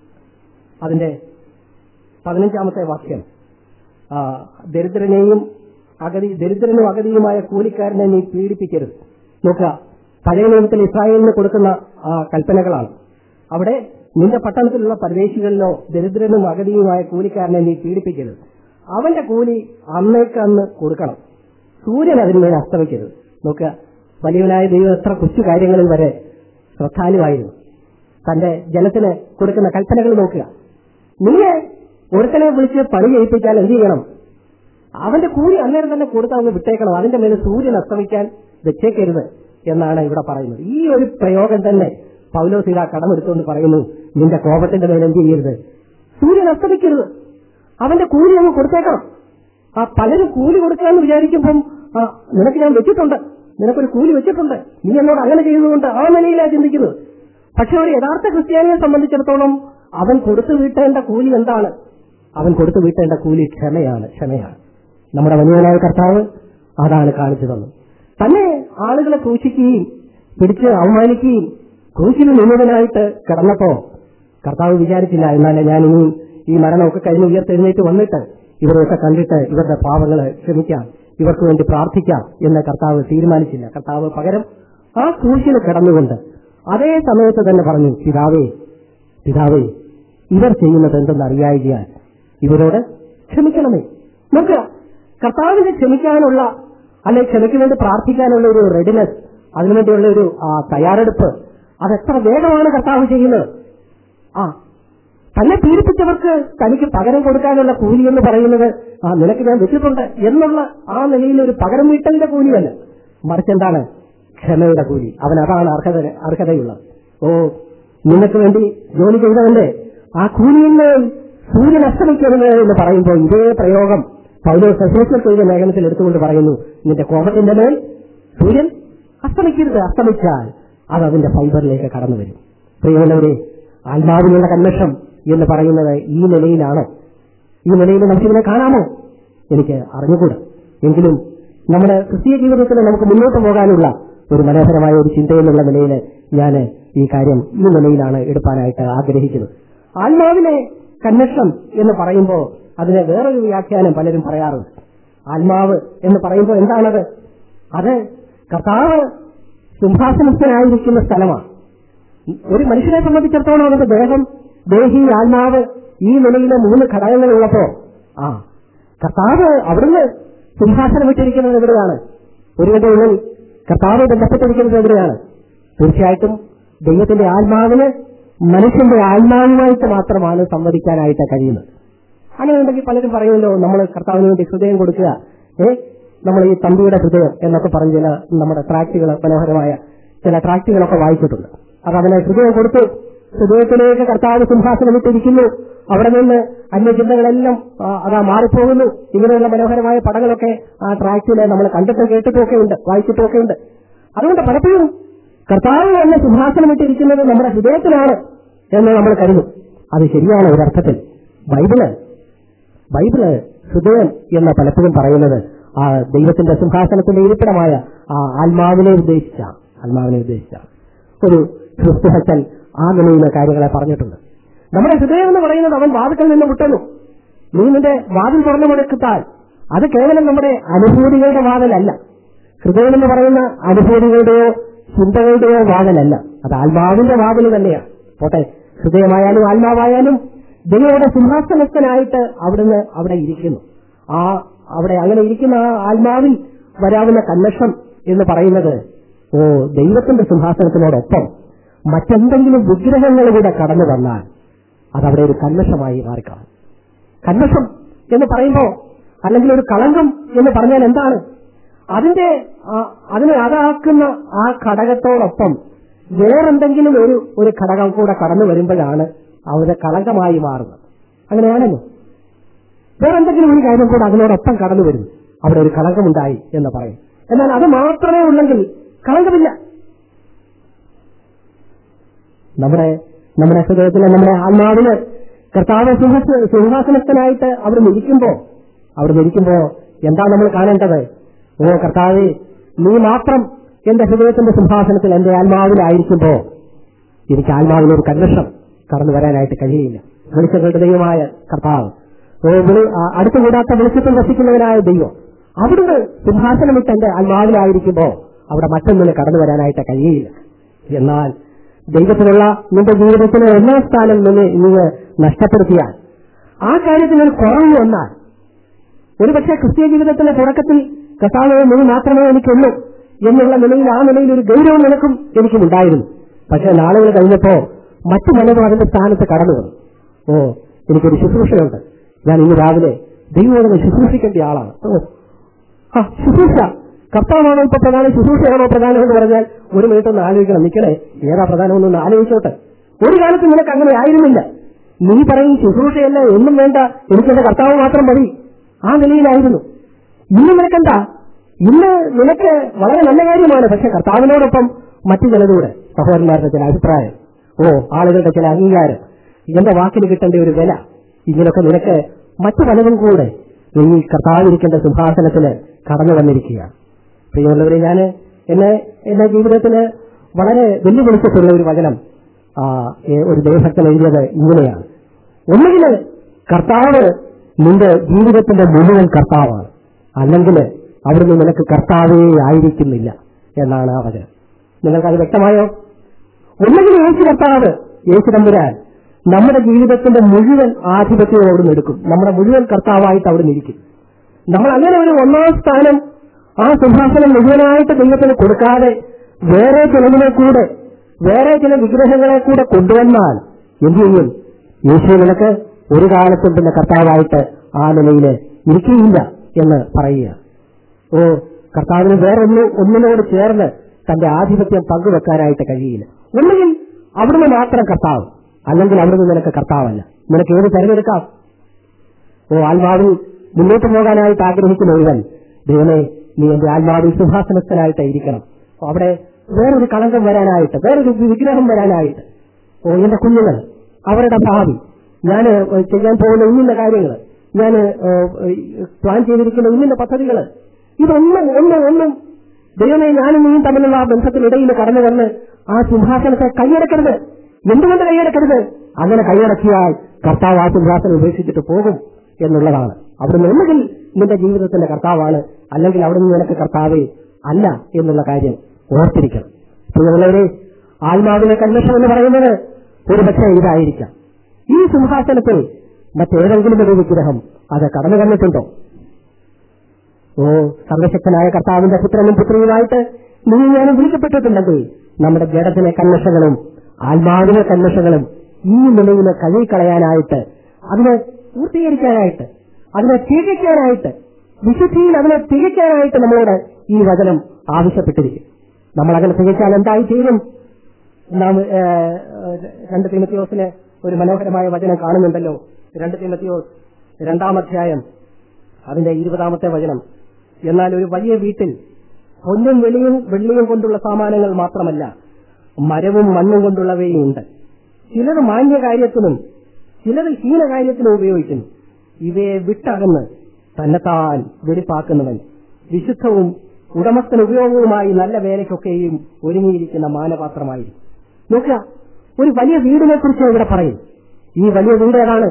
അതിന്റെ പതിനഞ്ചാമത്തെ വാക്യം ആ, ദരിദ്രനെയും അഗതി ദരിദ്രനും അഗതിയുമായ കൂലിക്കാരനെ നീ പീഡിപ്പിക്കരുത് നോക്കുക പഴയ നിയമത്തിൽ ഇസ്രായേലിന് കൊടുക്കുന്ന ആ കൽപ്പനകളാണ് അവിടെ നിന്റെ പട്ടണത്തിലുള്ള പരദേശികളിലോ ദരിദ്രനും അഗതിയുമായ കൂലിക്കാരനെ നീ പീഡിപ്പിക്കരുത് അവന്റെ കൂലി അന്നേക്ക് അന്ന് കൊടുക്കണം സൂര്യൻ അതിന്മേൽ അസ്തമിക്കരുത് നോക്കുക വലിയവനായ ദൈവം എത്ര കൊച്ചു കാര്യങ്ങളിൽ വരെ ശ്രദ്ധാലുവായിരുന്നു തന്റെ ജനത്തിന് കൊടുക്കുന്ന കൽപ്പനകൾ നോക്കുക നിങ്ങൾ ഒരുത്തനെ വിളിച്ച് പണി ചെയ്യിപ്പിച്ചാൽ എന്ത് ചെയ്യണം അവന്റെ കൂലി അന്നേരം തന്നെ കൊടുത്ത് അവന് വിട്ടേക്കണം അതിന്റെ മേലെ സൂര്യൻ അസ്തമിക്കാൻ വെച്ചേക്കരുത് എന്നാണ് ഇവിടെ പറയുന്നത് ഈ ഒരു പ്രയോഗം തന്നെ പൗലോസിക കടമെടുത്തുകൊണ്ട് പറയുന്നു നിന്റെ കോപത്തിന്റെ മേലെ എന്ത് ചെയ്യരുത് സൂര്യൻ അസ്തമിക്കരുത് അവന്റെ കൂലി അങ്ങ് കൊടുത്തേക്കണം ആ പലരും കൂലി കൊടുക്കാന്ന് വിചാരിക്കുമ്പം ആ നിനക്ക് ഞാൻ വെച്ചിട്ടുണ്ട് നിനക്കൊരു കൂലി വെച്ചിട്ടുണ്ട് നീ എന്നോട് അങ്ങനെ ചെയ്യുന്നതുകൊണ്ട് ആ നിലയിലാണ് ചിന്തിക്കുന്നത് പക്ഷെ ഒരു യഥാർത്ഥ ക്രിസ്ത്യാനിയെ സംബന്ധിച്ചിടത്തോളം അവൻ കൊടുത്തു വീട്ടേണ്ട കൂലി എന്താണ് അവൻ കൊടുത്തു വീട്ടേണ്ട കൂലി ക്ഷമയാണ് ക്ഷമയാണ് നമ്മുടെ വലിയവനായ കർത്താവ് അതാണ് കാണിച്ചു തന്നത് തന്നെ ആളുകളെ ക്രൂശിക്കുകയും പിടിച്ച് അവമാനിക്കുകയും ക്രൂശിന് നിന്നതിനായിട്ട് കിടന്നപ്പോ കർത്താവ് വിചാരിച്ചില്ല എന്നാലേ ഞാൻ ഇനി ഈ മരണമൊക്കെ കഴിഞ്ഞ് ഉയർത്തെഴുന്നേറ്റ് വന്നിട്ട് ഇവരെയൊക്കെ കണ്ടിട്ട് ഇവരുടെ പാവങ്ങളെ ക്ഷമിക്കാം ഇവർക്ക് വേണ്ടി പ്രാർത്ഥിക്കാം എന്ന് കർത്താവ് തീരുമാനിച്ചില്ല കർത്താവ് പകരം ആ ക്രൂശിൽ കിടന്നുകൊണ്ട് അതേ സമയത്ത് തന്നെ പറഞ്ഞു പിതാവേ പിതാവേ ഇവർ ചെയ്യുന്നത് എന്തെന്ന് അറിയായികയാൽ ഇവരോട് ക്ഷമിക്കണമേ നോക്കുക കർത്താവിനെ ക്ഷമിക്കാനുള്ള അല്ലെ ക്ഷമയ്ക്ക് വേണ്ടി പ്രാർത്ഥിക്കാനുള്ള ഒരു റെഡിനെസ് അതിനുവേണ്ടിയുള്ള ഒരു ആ, തയ്യാറെടുപ്പ് അതെത്ര വേഗമാണ് കർത്താവ് ചെയ്യുന്നത് ആ തന്നെ പീഡിപ്പിച്ചവർക്ക് തനിക്ക് പകരം കൊടുക്കാനുള്ള കൂലി എന്ന് പറയുന്നത് ആ നിനക്ക് ഞാൻ വെച്ചിട്ടുണ്ട് എന്നുള്ള ആ നിലയിൽ ഒരു പകരം വീട്ടലിന്റെ കൂലിയല്ല മറിച്ച് എന്താണ് ക്ഷമയുടെ കൂലി അവൻ അതാണ് അർഹത അർഹതയുള്ളത് ഓ നിനക്ക് വേണ്ടി ജോലി ചെയ്തവന്റെ ആ കൂലിയിൽ നിന്ന് സൂര്യൻ അസ്തമിക്കരുത് എന്ന് പറയുമ്പോൾ ഇതേ പ്രയോഗം പൗലോ സഹോദര ചെയ്ത ലേഖനത്തിൽ എടുത്തുകൊണ്ട് പറയുന്നു നിന്റെ കോപത്തിന്റെ മേൽ സൂര്യൻ അസ്തമിക്കരുത് അസ്തമിച്ചാൽ അത് അതിന്റെ ഫൈബറിലേക്ക് കടന്നു വരും പ്രിയമുള്ളവരെ ആത്മാവിനുള്ള കന്മഷം എന്ന് പറയുന്നത് ഈ നിലയിലാണോ ഈ നിലയിൽ നമുക്കിതിനെ കാണാമോ എനിക്ക് അറിഞ്ഞുകൂടാ എങ്കിലും നമ്മുടെ ക്രിസ്തീയ ജീവിതത്തിൽ നമുക്ക് മുന്നോട്ട് പോകാനുള്ള ഒരു മനോഹരമായ ഒരു ചിന്തയെന്നുള്ള നിലയിൽ ഞാൻ ഈ കാര്യം ഈ നിലയിലാണ് എടുക്കാനായിട്ട് ആഗ്രഹിക്കുന്നത് ആത്മാവിനെ കന്മഷം എന്ന് പറയുമ്പോൾ അതിന് വേറൊരു വ്യാഖ്യാനം പലരും പറയാറുണ്ട് ആത്മാവ് എന്ന് പറയുമ്പോൾ എന്താണത് അത് കർത്താവ് സിംഹാസനസ്ഥനായിരിക്കുന്ന സ്ഥലമാണ് ഒരു മനുഷ്യനെ സംബന്ധിച്ചിടത്തോളം അവന്റെ ദേഹം ദേഹി ആത്മാവ് ഈ നിലയിലെ മൂന്ന് ഘടകങ്ങളുള്ളപ്പോ ആ കർത്താവ് അവിടുന്ന് സിംഹാസനം വിട്ടിരിക്കുന്നത് എവിടെയാണ് ഒരുവന്റെ ഉള്ളിൽ കർത്താവ് ബന്ധപ്പെട്ടിരിക്കുന്നത് എവിടെയാണ് തീർച്ചയായിട്ടും ദൈവത്തിന്റെ ആത്മാവിന് മനുഷ്യന്റെ ആത്മാവുമായിട്ട് മാത്രമാണ് സംവദിക്കാനായിട്ട് കഴിയുന്നത് അങ്ങനെയുണ്ടെങ്കിൽ പലരും പറയുമല്ലോ നമ്മൾ കർത്താവിന് വേണ്ടി ഹൃദയം കൊടുക്കുക ഏ നമ്മൾ ഈ തമ്പിയുടെ ഹൃദയം എന്നൊക്കെ പറഞ്ഞ ചില നമ്മുടെ ട്രാക്റ്റുകൾ മനോഹരമായ ചില ട്രാക്റ്റുകളൊക്കെ വായിച്ചിട്ടുണ്ട് അത് അവനെ ഹൃദയം കൊടുത്തു ഹൃദയത്തിലേക്ക് കർത്താവ് സിംഹാസനം ഇട്ടിരിക്കുന്നു അവിടെ നിന്ന് അന്യചിന്തകളെല്ലാം ആ, അതാ മാറിപ്പോകുന്നു ഇങ്ങനെയുള്ള മനോഹരമായ പടങ്ങളൊക്കെ ആ ട്രാക്റ്റില് നമ്മൾ കണ്ടിട്ടും കേട്ടിട്ടുമൊക്കെ ഉണ്ട് വായിച്ചിട്ടുമൊക്കെ ഉണ്ട് അതുകൊണ്ട് പലപ്പോഴും കർത്താവ് എന്നെ സിംഹാസനം ഇട്ടിരിക്കുന്നത് നമ്മുടെ ഹൃദയത്തിലാണ് എന്ന് നമ്മൾ കരുതും അത് ശരിയാണ് ഒരർത്ഥത്തിൽ ബൈബിള് ബൈബിള് ഹൃദയം എന്ന് പലപ്പോഴും പറയുന്നത് ആ ദൈവത്തിന്റെ സിംഹാസനത്തിന്റെ ഇരിപ്പിടമായ ആ ആത്മാവിനെ ഉദ്ദേശിച്ച ആത്മാവിനെ ഉദ്ദേശിച്ച ഒരു ക്രിസ്തുഹച്ചൻ ആ നിലയിലെ കാര്യങ്ങളെ പറഞ്ഞിട്ടുണ്ട് നമ്മുടെ ഹൃദയം എന്ന് പറയുന്നത് അവൻ വാതിക്കൽ നിന്ന് വിട്ടുന്നു നീ നിന്റെ വാതിൽ തുറന്നു കൊടുത്താൽ അത് കേവലം നമ്മുടെ അനുഭൂതികളുടെ വാതിലല്ല ഹൃദയം എന്ന് പറയുന്ന അനുഭൂതികളുടെയോ ചിന്തകളുടെയോ വാതിലല്ല അത് ആത്മാവിന്റെ വാതിൽ തന്നെയാണ് പോട്ടെ ഹൃദയമായാലും ആത്മാവായാലും ദൈവയുടെ സിംഹാസനസ്ഥനായിട്ട് അവിടുന്ന് അവിടെ ഇരിക്കുന്നു ആ അവിടെ അങ്ങനെ ഇരിക്കുന്ന ആ ആത്മാവിൽ വരാവുന്ന കന്മഷം എന്ന് പറയുന്നത് ഓ ദൈവത്തിന്റെ സിംഹാസനത്തിനോടൊപ്പം മറ്റെന്തെങ്കിലും വിഗ്രഹങ്ങൾ കൂടെ കടന്നു വന്നാൽ അതവിടെ ഒരു കന്മഷമായി മാറിക്കാണും കന്മഷം എന്ന് പറയുമ്പോൾ അല്ലെങ്കിൽ ഒരു കളങ്കം എന്ന് പറഞ്ഞാൽ എന്താണ് അതിന്റെ ആ- അതിനെ അതാക്കുന്ന ആ ഘടകത്തോടൊപ്പം വേറെന്തെങ്കിലും ഒരു ഒരു ഘടകം കൂടെ കടന്നു വരുമ്പോഴാണ് അവിടെ കളങ്കമായി മാറുന്നത് അങ്ങനെയാണല്ലോ വേറെന്തെങ്കിലും ഒരു കാര്യം കൂടെ അതിനോടൊപ്പം കടന്നു വരും അവിടെ ഒരു കളങ്കമുണ്ടായി എന്ന് പറയും എന്നാൽ അത് മാത്രമേ ഉള്ളെങ്കിൽ കളങ്കമില്ല നമ്മുടെ നമ്മുടെ ഹൃദയത്തിലെ നമ്മുടെ ആത്മാവിന് കർത്താവ് സിംഹ- സിംഹാസനസ്ഥനായിട്ട് അവിടെ ഇരിക്കുമ്പോ അവിടെ ഇരിക്കുമ്പോ എന്താ നമ്മൾ കാണേണ്ടത് ഓ കർത്താവെ നീ മാത്രം എന്റെ ഹൃദയത്തിന്റെ സിംഹാസനത്തിൽ എന്റെ ആത്മാവിലായിരിക്കുമ്പോ എനിക്ക് ആത്മാവിനൊരു കന്മഷം കടന്നു വരാനായിട്ട് കഴിയില്ല വെളിച്ചങ്ങളുടെ ദൈവമായ കർത്താവ് ഓ വിളി ആ, അടുത്തുകൂടാത്ത വെളിച്ചത്തിൽ വസിക്കുന്നവനായ ദൈവം അവിടുന്ന് സിംഹാസനം വിട്ട് എന്റെ ആത്മാവിലായിരിക്കുമ്പോ അവിടെ മറ്റൊന്നിന് കടന്നു വരാനായിട്ട് കഴിയില്ല എന്നാൽ ദൈവത്തിനുള്ള നിന്റെ ജീവിതത്തിലെ ഒന്നാം സ്ഥാനം നിന്ന് നിങ്ങൾ നഷ്ടപ്പെടുത്തിയാൽ ആ കാര്യത്തിൽ ഒരു കുറവ് വന്നാൽ ഒരുപക്ഷെ ക്രിസ്തീയ ജീവിതത്തിന്റെ തുടക്കത്തിൽ കഥാവോ നീ മാത്രമേ എനിക്കുള്ളൂ എന്നുള്ള നിലയിൽ ആ നിലയിൽ ഒരു ഗൗരവം നിനക്കും എനിക്കും ഉണ്ടായിരുന്നു പക്ഷെ നാളുകൾ കഴിഞ്ഞപ്പോ മറ്റു പലരും അതിന്റെ സ്ഥാനത്ത് കടന്നു വന്നു ഓ എനിക്കൊരു ശുശ്രൂഷയുണ്ട് ഞാൻ ഇന്ന് രാവിലെ ദൈവം ശുശ്രൂഷിക്കേണ്ട ആളാണ് ഓ ആ ശുശ്രൂഷ കർത്താവാണോ ഇപ്പൊ പ്രധാനം ശുശ്രൂഷയാണോ പ്രധാനം എന്ന് പറഞ്ഞാൽ ഒരു മിനിറ്റ് ഒന്ന് ആലോചിക്കണം നിൽക്കണേ ഏതാ പ്രധാനമെന്നൊന്ന് ആലോചിച്ചോട്ടെ ഒരു കാലത്ത് നിനക്ക് അങ്ങനെ ആയിരുന്നില്ല നീ പറയും ശുശ്രൂഷയല്ല ഒന്നും വേണ്ട എനിക്കെന്റെ കർത്താവ് മാത്രം മതി ആ നിലയിലായിരുന്നു ഇന്ന് നിനക്കെന്താ ഇന്ന് നിനക്ക് വളരെ നല്ല കാര്യമാണ് പക്ഷെ കർത്താവിനോടൊപ്പം മറ്റു ചിലതൂടെ സഹോദരന്മാരുടെ ചില അഭിപ്രായം ഓ ആളുകളുടെ ചില അംഗീകാരം എന്റെ വാക്കിന് കിട്ടേണ്ട ഒരു വില ഇങ്ങനെയൊക്കെ നിനക്ക് മറ്റു പലതും കൂടെ ഈ കർത്താവിരിക്കേണ്ട സിംഹാസനത്തിന് കടന്നു വന്നിരിക്കുകയാണ് പ്രിയമുള്ളവരെ ഞാൻ എന്നെ എന്റെ ജീവിതത്തിന് വളരെ വെല്ലുവിളിച്ചിട്ടുള്ള ഒരു വചനം ആ, ഏ, ഒരു ദേവഭക്തൻ എഴുതിയത് ഇങ്ങനെയാണ് ഒന്നുകിൽ കർത്താവ് നിന്റെ ജീവിതത്തിന്റെ മുഴുവൻ കർത്താവാണ് അല്ലെങ്കിൽ അവിടുന്ന് നിനക്ക് കർത്താവേ ആയിരിക്കുന്നില്ല എന്നാണ് ആ വചനം നിങ്ങൾക്കത് വ്യക്തമായോ ഒന്നുകിൽ യേശു കർത്താവ് യേശു തമ്പുരാൻ നമ്മുടെ ജീവിതത്തിന്റെ മുഴുവൻ ആധിപത്യവും അവിടുന്ന് എടുക്കും നമ്മുടെ മുഴുവൻ കർത്താവായിട്ട് അവിടുന്ന് ഇരിക്കും നമ്മൾ അങ്ങനെ ഒരു ഒന്നാം സ്ഥാനം ആ സിംഹാസനം മുഴുവനായിട്ട് ദൈവത്തിന് കൊടുക്കാതെ വേറെ ചിലതിനെ കൂടെ വേറെ ചില വിഗ്രഹങ്ങളെ കൂടെ കൊണ്ടുവന്നാൽ എന്ത് ചെയ്യും യേശു നിനക്ക് ഒരു കാലത്തും പിന്നെ കർത്താവായിട്ട് ആ നിലയിൽ ഇരിക്കുകയില്ല എന്ന് പറയുക ഓ കർത്താവിന് വേറെ ഒന്നും ഒന്നിനോട് ചേർന്ന് തന്റെ ആധിപത്യം പങ്കുവെക്കാനായിട്ട് കഴിയില്ല ഒന്നുകിൽ അവിടുന്ന് മാത്രം കർത്താവ് അല്ലെങ്കിൽ അവിടുന്ന് നിനക്ക് കർത്താവല്ല നിനക്ക് ഏത് തെരഞ്ഞെടുക്കാം ഓ ആത്മാവിൽ മുന്നോട്ട് പോകാനായിട്ട് ആഗ്രഹിക്കുന്ന ഒരുവൻ ദൈവമേ നീ എന്റെ ആത്മാവിൽ സിംഹാസനസ്ഥനായിട്ട് ഇരിക്കണം അപ്പൊ അവിടെ വേറൊരു കളങ്കം വരാനായിട്ട് വേറൊരു വിഗ്രഹം വരാനായിട്ട് ഓ എന്റെ കുഞ്ഞുങ്ങൾ അവരുടെ ഭാവി ഞാൻ ചെയ്യാൻ പോകുന്ന ഇന്നിന്ന കാര്യങ്ങൾ ഞാൻ പ്ലാൻ ചെയ്തിരിക്കുന്ന ഇന്നിന്ന പദ്ധതികൾ ഇതൊന്നും ഒന്നും ഒന്നും ദൈവമേ ഞാനും നീയും തമ്മിലുള്ള ആ ബന്ധത്തിനിടയിൽ കടന്നു വന്ന് ആ സിംഹാസനത്തെ കൈയടക്കരുത് എന്തുകൊണ്ട് കൈയടക്കരുത് അങ്ങനെ കൈയടക്കിയാൽ കർത്താവ് ആ സിംഹാസനം ഉപേക്ഷിച്ചിട്ട് പോകും എന്നുള്ളതാണ് അവിടുന്ന് ഒന്നുകിൽ നിന്റെ ജീവിതത്തിന്റെ കർത്താവാണ് അല്ലെങ്കിൽ അവിടുന്ന് നിനക്ക് കർത്താവേ അല്ല എന്നുള്ള കാര്യം ഓർത്തിരിക്കണം പ്രിയമുള്ളവരെ ആത്മാവിലെ കന്വേഷണം എന്ന് പറയുന്നത് ഒരുപക്ഷെ ഇതായിരിക്കാം ഈ സിംഹാസനത്തിൽ മറ്റേതെങ്കിലും ഒരു വിഗ്രഹം അത് കടന്നു കണ്ടിട്ടുണ്ടോ ഓ സർവശക്തനായ കർത്താവിന്റെ പുത്രനും പുത്രിയുമായിട്ട് നീ ഞാനും വിളിക്കപ്പെട്ടിട്ടുണ്ടെങ്കിൽ നമ്മുടെ ജഡത്തിലെ കന്മഷങ്ങളും ആത്മാവിലെ കന്മഷങ്ങളും ഈ നിലയിൽ കഴുകിക്കളയാനായിട്ട് അതിനെ പൂർത്തീകരിക്കാനായിട്ട് അതിനെ തികയ്ക്കാനായിട്ട് വിശുദ്ധിയിൽ അതിനെ തികയ്ക്കാനായിട്ട് നമ്മളോട് ഈ വചനം ആവശ്യപ്പെട്ടിരിക്കും നമ്മൾ അങ്ങനെ തികച്ചാൽ എന്തായി തീരും നാം ഏ, രണ്ട് തിമത്തിയോസിന് ഒരു മനോഹരമായ വചനം കാണുന്നുണ്ടല്ലോ രണ്ട് തിമത്തിയോസ് രണ്ടാം അധ്യായം അതിന്റെ ഇരുപതാമത്തെ വചനം എന്നാൽ ഒരു വലിയ വീട്ടിൽ പൊന്നും വെളിയും വെള്ളിയും കൊണ്ടുള്ള സാമാനങ്ങൾ മാത്രമല്ല മരവും മണ്ണും കൊണ്ടുള്ളവയും ഉണ്ട് ചിലത് മാന്യ കാര്യത്തിനും ചിലത് ഹീന കാര്യത്തിനും ഉപയോഗിക്കുന്നു ഇവയെ വിട്ടകന്ന് തന്നെത്താൻ വെടിപ്പാക്കുന്നവൻ വിശുദ്ധവും ഉടമസ്ഥന് ഉപയോഗവുമായി നല്ല വേലയ്ക്കൊക്കെയും ഒരുങ്ങിയിരിക്കുന്ന മാനപാത്രമായിരിക്കും നോക്കുക ഒരു വലിയ വീടിനെ കുറിച്ച് ഇവിടെ പറയും ഈ വലിയ വീട് ഏതാണ്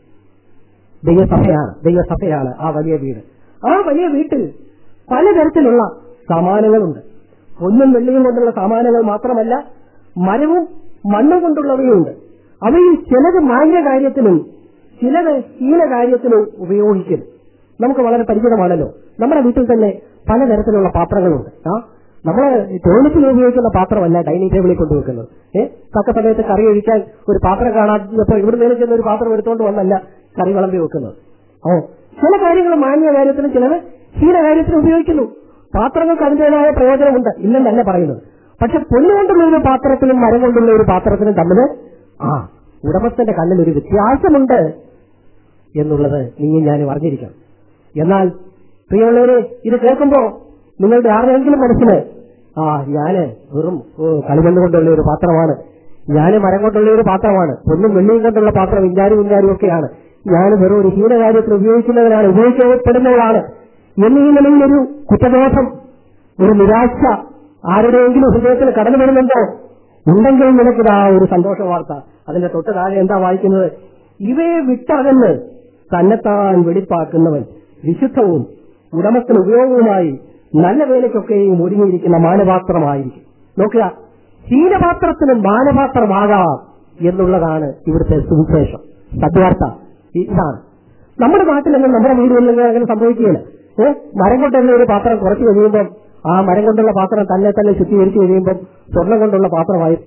ദൈവസഭയാണ് ദൈവസഭയാണ് ആ വലിയ വീട് ആ വലിയ വീട്ടിൽ പലതരത്തിലുള്ള സാമാനങ്ങളുണ്ട് പൊന്നും വെള്ളിയും കൊണ്ടുള്ള സാമാനങ്ങൾ മാത്രമല്ല മരവും മണ്ണും കൊണ്ടുള്ളവയുണ്ട് അവയിൽ ചിലത് മാന്യ കാര്യത്തിനും ചിലത് ഹീന കാര്യത്തിനും ഉപയോഗിക്കും നമുക്ക് വളരെ പരിചിതമാണല്ലോ നമ്മുടെ വീട്ടിൽ തന്നെ പലതരത്തിലുള്ള പാത്രങ്ങളുണ്ട് ആ നമ്മള് ടോയ്ലറ്റിൽ ഉപയോഗിക്കുന്ന പാത്രമല്ല ഡൈനിങ് ടേബിളിൽ കൊണ്ടുവെക്കുന്നത് ഏഹ് തക്ക സമയത്ത് കറി ഒഴിക്കാൻ ഒരു പാത്രം കാണാത്തപ്പോ ഇവിടെ നേരെ ചെന്ന ഒരു പാത്രം എടുത്തുകൊണ്ട് വന്നല്ല കറി വിളമ്പി വെക്കുന്നത് ഓ ചില കാര്യങ്ങൾ മാന്യ കാര്യത്തിനും ചിലത് ഹീന കാര്യത്തിനും ഉപയോഗിക്കുന്നു പാത്രങ്ങൾക്ക് അതിന്റേതായ പ്രയോജനമുണ്ട് ഇല്ലെന്നല്ല പറയുന്നത് പക്ഷെ പൊന്നുകൊണ്ടുള്ള ഒരു പാത്രത്തിനും മരം കൊണ്ടുള്ള ഒരു പാത്രത്തിനും തമ്മിൽ ആ ഉടമസ്ഥന്റെ കണ്ണിൽ ഒരു വ്യത്യാസമുണ്ട് എന്നുള്ളത് നീയും ഞാനും അറിഞ്ഞിരിക്കണം എന്നാൽ പ്രിയമുള്ളവരെ ഇത് കേൾക്കുമ്പോ നിങ്ങളുടെ ആരുടെയെങ്കിലും മനസ്സിന് ആ ഞാന് വെറും ഓ, കളിമണ്ണ് കൊണ്ടുള്ള ഒരു പാത്രമാണ് ഞാന് മരം കൊണ്ടുള്ള ഒരു പാത്രമാണ് ഒന്നും വെള്ളിയും കൊണ്ടുള്ള പാത്രം ഇഞ്ഞാരും ഇഞ്ഞാരും ഒക്കെയാണ് ഞാൻ വെറും ഒരു ഹീനകാര്യത്തിൽ ഉപയോഗിക്കുന്നവരാണ് ഉപയോഗിക്കപ്പെടുന്നവരാണ് എന്നീ നിലയിൽ ഒരു കുറ്റബോധം ഒരു നിരാശ ആരുടെയെങ്കിലും ഹൃദയത്തിൽ കടന്നു വരുന്നുണ്ടോ ഉണ്ടെങ്കിൽ നിനക്കിതാ ഒരു സന്തോഷ വാർത്ത അതിന്റെ തൊട്ട് താഴെ എന്താ വായിക്കുന്നത് ഇവയെ വിട്ടകന്ന് തന്നെത്താൻ വെടിപ്പാക്കുന്നവൻ വിശുദ്ധവും ഉടമസ്ഥന് ഉപയോഗവുമായി നല്ല വേലയ്ക്കൊക്കെയും ഒരുങ്ങിയിരിക്കുന്ന മാനപാത്രമായിരിക്കും നോക്കുക ഹീനപാത്രത്തിന് മാനപാത്രമാകാം എന്നുള്ളതാണ് ഇവിടുത്തെ സുവിശേഷം സദ്വാർത്ത ഈ- ഇതാണ് നമ്മുടെ നാട്ടിലൊന്നും നമ്മുടെ വീടുകളിലൊന്നും അങ്ങനെ സംഭവിക്കുകയില്ല ഏഹ് മരം കൊണ്ടുള്ള ഒരു പാത്രം കുറച്ച് കഴിയുമ്പോൾ ആ മരം കൊണ്ടുള്ള പാത്രം തന്നെ തന്നെ ശുദ്ധീകരിച്ച് കഴിയുമ്പോൾ സ്വർണം കൊണ്ടുള്ള പാത്രമായി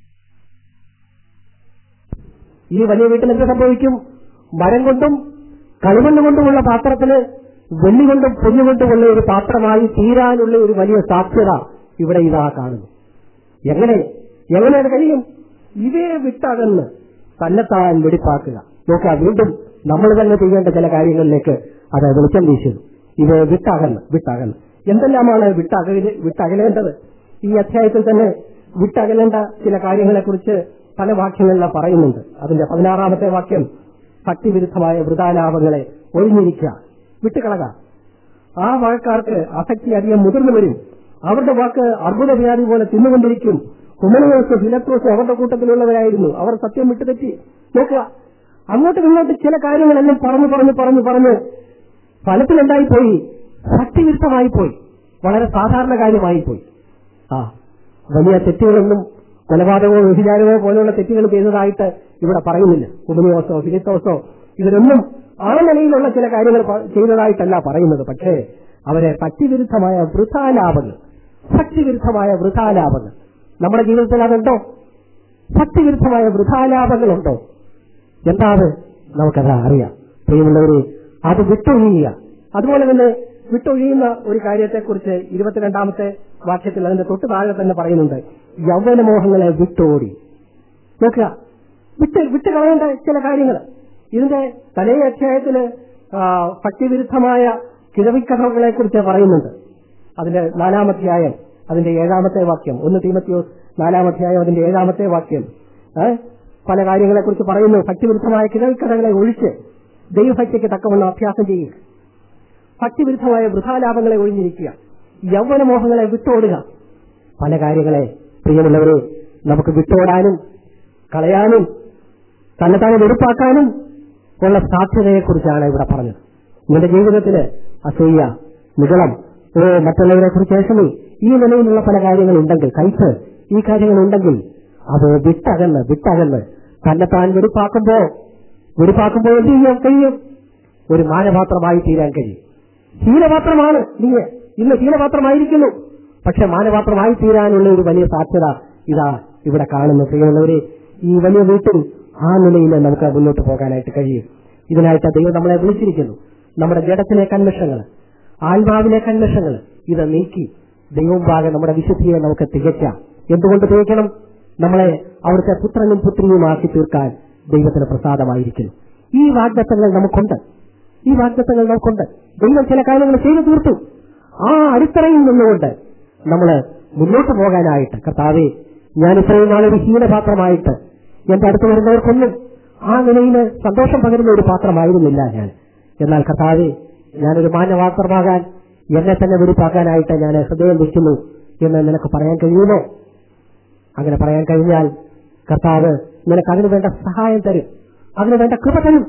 ഈ വലിയ വീട്ടിൽ എന്ത് സംഭവിക്കും മരം കൊണ്ടും കളിമണ്ണ് കൊണ്ടുമുള്ള പാത്രത്തിന് വെള്ളി കൊണ്ടും പൊന്നുകൊണ്ടുമുള്ള ഒരു പാത്രമായി തീരാനുള്ള ഒരു വലിയ സാധ്യത ഇവിടെ ഇതാ കാണുന്നു എങ്ങനെ എങ്ങനെ അത് കഴിയും ഇവയെ വിട്ടകന്ന് തന്നെത്താൻ വെടിപ്പാക്കുക നോക്കുക വീണ്ടും നമ്മൾ തന്നെ ചെയ്യേണ്ട ചില കാര്യങ്ങളിലേക്ക് അത് വെളിച്ചം വീശുന്നു ഇവയെ വിട്ടകന്ന് വിട്ടകന്ന് എന്തെല്ലാമാണ് വിട്ടകല വിട്ടകലേണ്ടത് ഈ അധ്യായത്തിൽ തന്നെ വിട്ടകലേണ്ട ചില കാര്യങ്ങളെക്കുറിച്ച് പല വാക്യങ്ങളിൽ പറയുന്നുണ്ട് അതിന്റെ പതിനാറാമത്തെ വാക്യം ഭക്തിവിരുദ്ധമായ വൃതാലാപങ്ങളെ ഒഴിഞ്ഞിരിക്കുക വിട്ടുകളക ആ വാഴക്കാർക്ക് ആസക്തി അധികം മുതിർന്നു വരും അവരുടെ വാക്ക് അർബുദവ്യാധി പോലെ തിന്നുകൊണ്ടിരിക്കും ഹുമനോസ് ഫിലത്രോസ് അവരുടെ കൂട്ടത്തിലുള്ളവരായിരുന്നു അവർ സത്യം വിട്ടുതെറ്റി നോക്കുക അങ്ങോട്ടും ഇങ്ങോട്ടും ചില കാര്യങ്ങളെല്ലാം പറഞ്ഞു പറഞ്ഞു പറഞ്ഞു പറഞ്ഞ് ഫലത്തിലുണ്ടായി പോയി ഭക്തിവിരുദ്ധമായി പോയി വളരെ സാധാരണ കാര്യമായി പോയി ആ വലിയ തെറ്റുകളൊന്നും കൊലപാതകമോ വ്യഭിചാരമോ പോലെയുള്ള തെറ്റുകൾ ചെയ്തതായിട്ട് ഇവിടെ പറയുന്നില്ല കുടുംബോസോ ഫിലിത്തോസോ ഇതിലൊന്നും ആ നിലയിലുള്ള ചില കാര്യങ്ങൾ പ- ചെയ്തതായിട്ടല്ല പറയുന്നത് പക്ഷേ അവരെ ഭക്തിവിരുദ്ധമായ വൃഥാലാപങ്ങൾ ഭക്തിവിരുദ്ധമായ വൃഥാലാപങ്ങൾ നമ്മുടെ ജീവിതത്തിൽ അതുണ്ടോ ഭക്തിവിരുദ്ധമായ വൃഥാലാപങ്ങളുണ്ടോ എന്താണ് നമുക്കത് അറിയാം പ്രിയമുള്ളവരെ അത് വിട്ടൊഴിയുക അതുപോലെ തന്നെ വിട്ടൊഴിയുന്ന ഒരു കാര്യത്തെക്കുറിച്ച് ഇരുപത്തിരണ്ടാമത്തെ വാക്യത്തിൽ അതിന്റെ തൊട്ട് താഴെ തന്നെ പറയുന്നുണ്ട് യൗവനമോഹങ്ങളെ വിട്ടോടി നോക്കുക വിട്ട് വിട്ട് കളയേണ്ട ചില കാര്യങ്ങൾ ഇതിന്റെ തലേ അധ്യായത്തില് ആ, ഭക്തിവിരുദ്ധമായ കിഴവിക്കഥകളെ കുറിച്ച് പറയുന്നുണ്ട് അതിന്റെ നാലാമധ്യായം അതിന്റെ ഏഴാമത്തെ വാക്യം ഒന്ന് തീമത്തിയോസ് നാലാമധ്യായം അതിന്റെ ഏഴാമത്തെ വാക്യം ഏ? പല കാര്യങ്ങളെക്കുറിച്ച് പറയുന്നു ഭക്തിവിരുദ്ധമായ കിഴവിക്കഥകളെ ഒഴിച്ച് ദൈവഭക്തിക്ക് തക്കവണ്ണം അഭ്യാസം ചെയ്യുക ഭക്തിവിരുദ്ധമായ വൃഥാലാപങ്ങളെ ഒഴിഞ്ഞിരിക്കുക യൗവനമോഹങ്ങളെ വിട്ടോടുക പല കാര്യങ്ങളെ പ്രിയമുള്ളവരെ നമുക്ക് വിട്ടോടാനും കളയാനും തന്നെത്താനെ വെറുപ്പാക്കാനും ഉള്ള സാധ്യതയെക്കുറിച്ചാണ് ഇവിടെ പറഞ്ഞത് നിന്റെ ജീവിതത്തില് അസൂയ നികളം ഓ മറ്റുള്ളവരെ കുറിച്ച് ഏഷണി ഈ നിലയിലുള്ള പല കാര്യങ്ങളുണ്ടെങ്കിൽ കൈപ്പ് ഈ കാര്യങ്ങളുണ്ടെങ്കിൽ അത് വിട്ടകന്ന് വിട്ടകന്ന് തന്നെത്താൻ വെറുപ്പാക്കുമ്പോ വെറുപ്പാക്കുമ്പോ എന്ത് ചെയ്യാൻ കഴിയും ഒരു മാനപാത്രമായി തീരാൻ കഴിയും ഹീനപാത്രമാണ് നീ ഇന്ന് ഹീനപാത്രമായിരിക്കുന്നു പക്ഷെ മാനപാത്രമായി തീരാനുള്ള ഒരു വലിയ സാധ്യത ഇതാ ഇവിടെ കാണുന്നു പ്രിയമുള്ളവരെ ഈ വലിയ വീട്ടിൽ ആ നിലയിൽ നമുക്ക് മുന്നോട്ട് പോകാനായിട്ട് കഴിയും ഇതിനായിട്ട് ദൈവം നമ്മളെ വിളിച്ചിരിക്കുന്നു നമ്മുടെ ജഡത്തിലെ കന്മഷങ്ങൾ ആത്മാവിലെ കന്മഷങ്ങൾ ഇത് നീക്കി ദൈവമുമ്പാകെ നമ്മുടെ വിശുദ്ധിയെ നമുക്ക് തികയ്ക്കാം എന്തുകൊണ്ട് തികയ്ക്കണം നമ്മളെ അവിടുത്തെ പുത്രനും പുത്രിയുമാക്കി തീർക്കാൻ ദൈവത്തിന് പ്രസാദമായിരിക്കുന്നു ഈ വാഗ്ദത്തങ്ങൾ നമുക്കുണ്ട് ഈ വാഗ്ദത്തങ്ങൾ നമുക്കുണ്ട് ദൈവം ചില കാര്യങ്ങൾ ചെയ്തു തീർത്തു ആ അടിത്തറയിൽ നിന്നുകൊണ്ട് നമ്മൾ മുന്നോട്ട് പോകാനായിട്ട് കർത്താവെ ഞാൻ ഇത്രയും നാളൊരു ഹീനപാത്രമായിട്ട് എന്റെ അടുത്ത് വരുന്നവർക്കൊന്നും ആ നിലയിൽ സന്തോഷം പകരുന്ന ഒരു പാത്രമായിരുന്നില്ല ഞാൻ എന്നാൽ കർത്താവെ ഞാനൊരു മാന്യപാത്രമാകാൻ എന്നെ തന്നെ വെടിപ്പാക്കാനായിട്ട് ഞാൻ ഹൃദയം വെക്കുന്നു എന്ന് നിനക്ക് പറയാൻ കഴിയുമോ അങ്ങനെ പറയാൻ കഴിഞ്ഞാൽ കർത്താവ് നിനക്ക് അതിനു വേണ്ട സഹായം തരും അതിനു വേണ്ട കൃപ തരും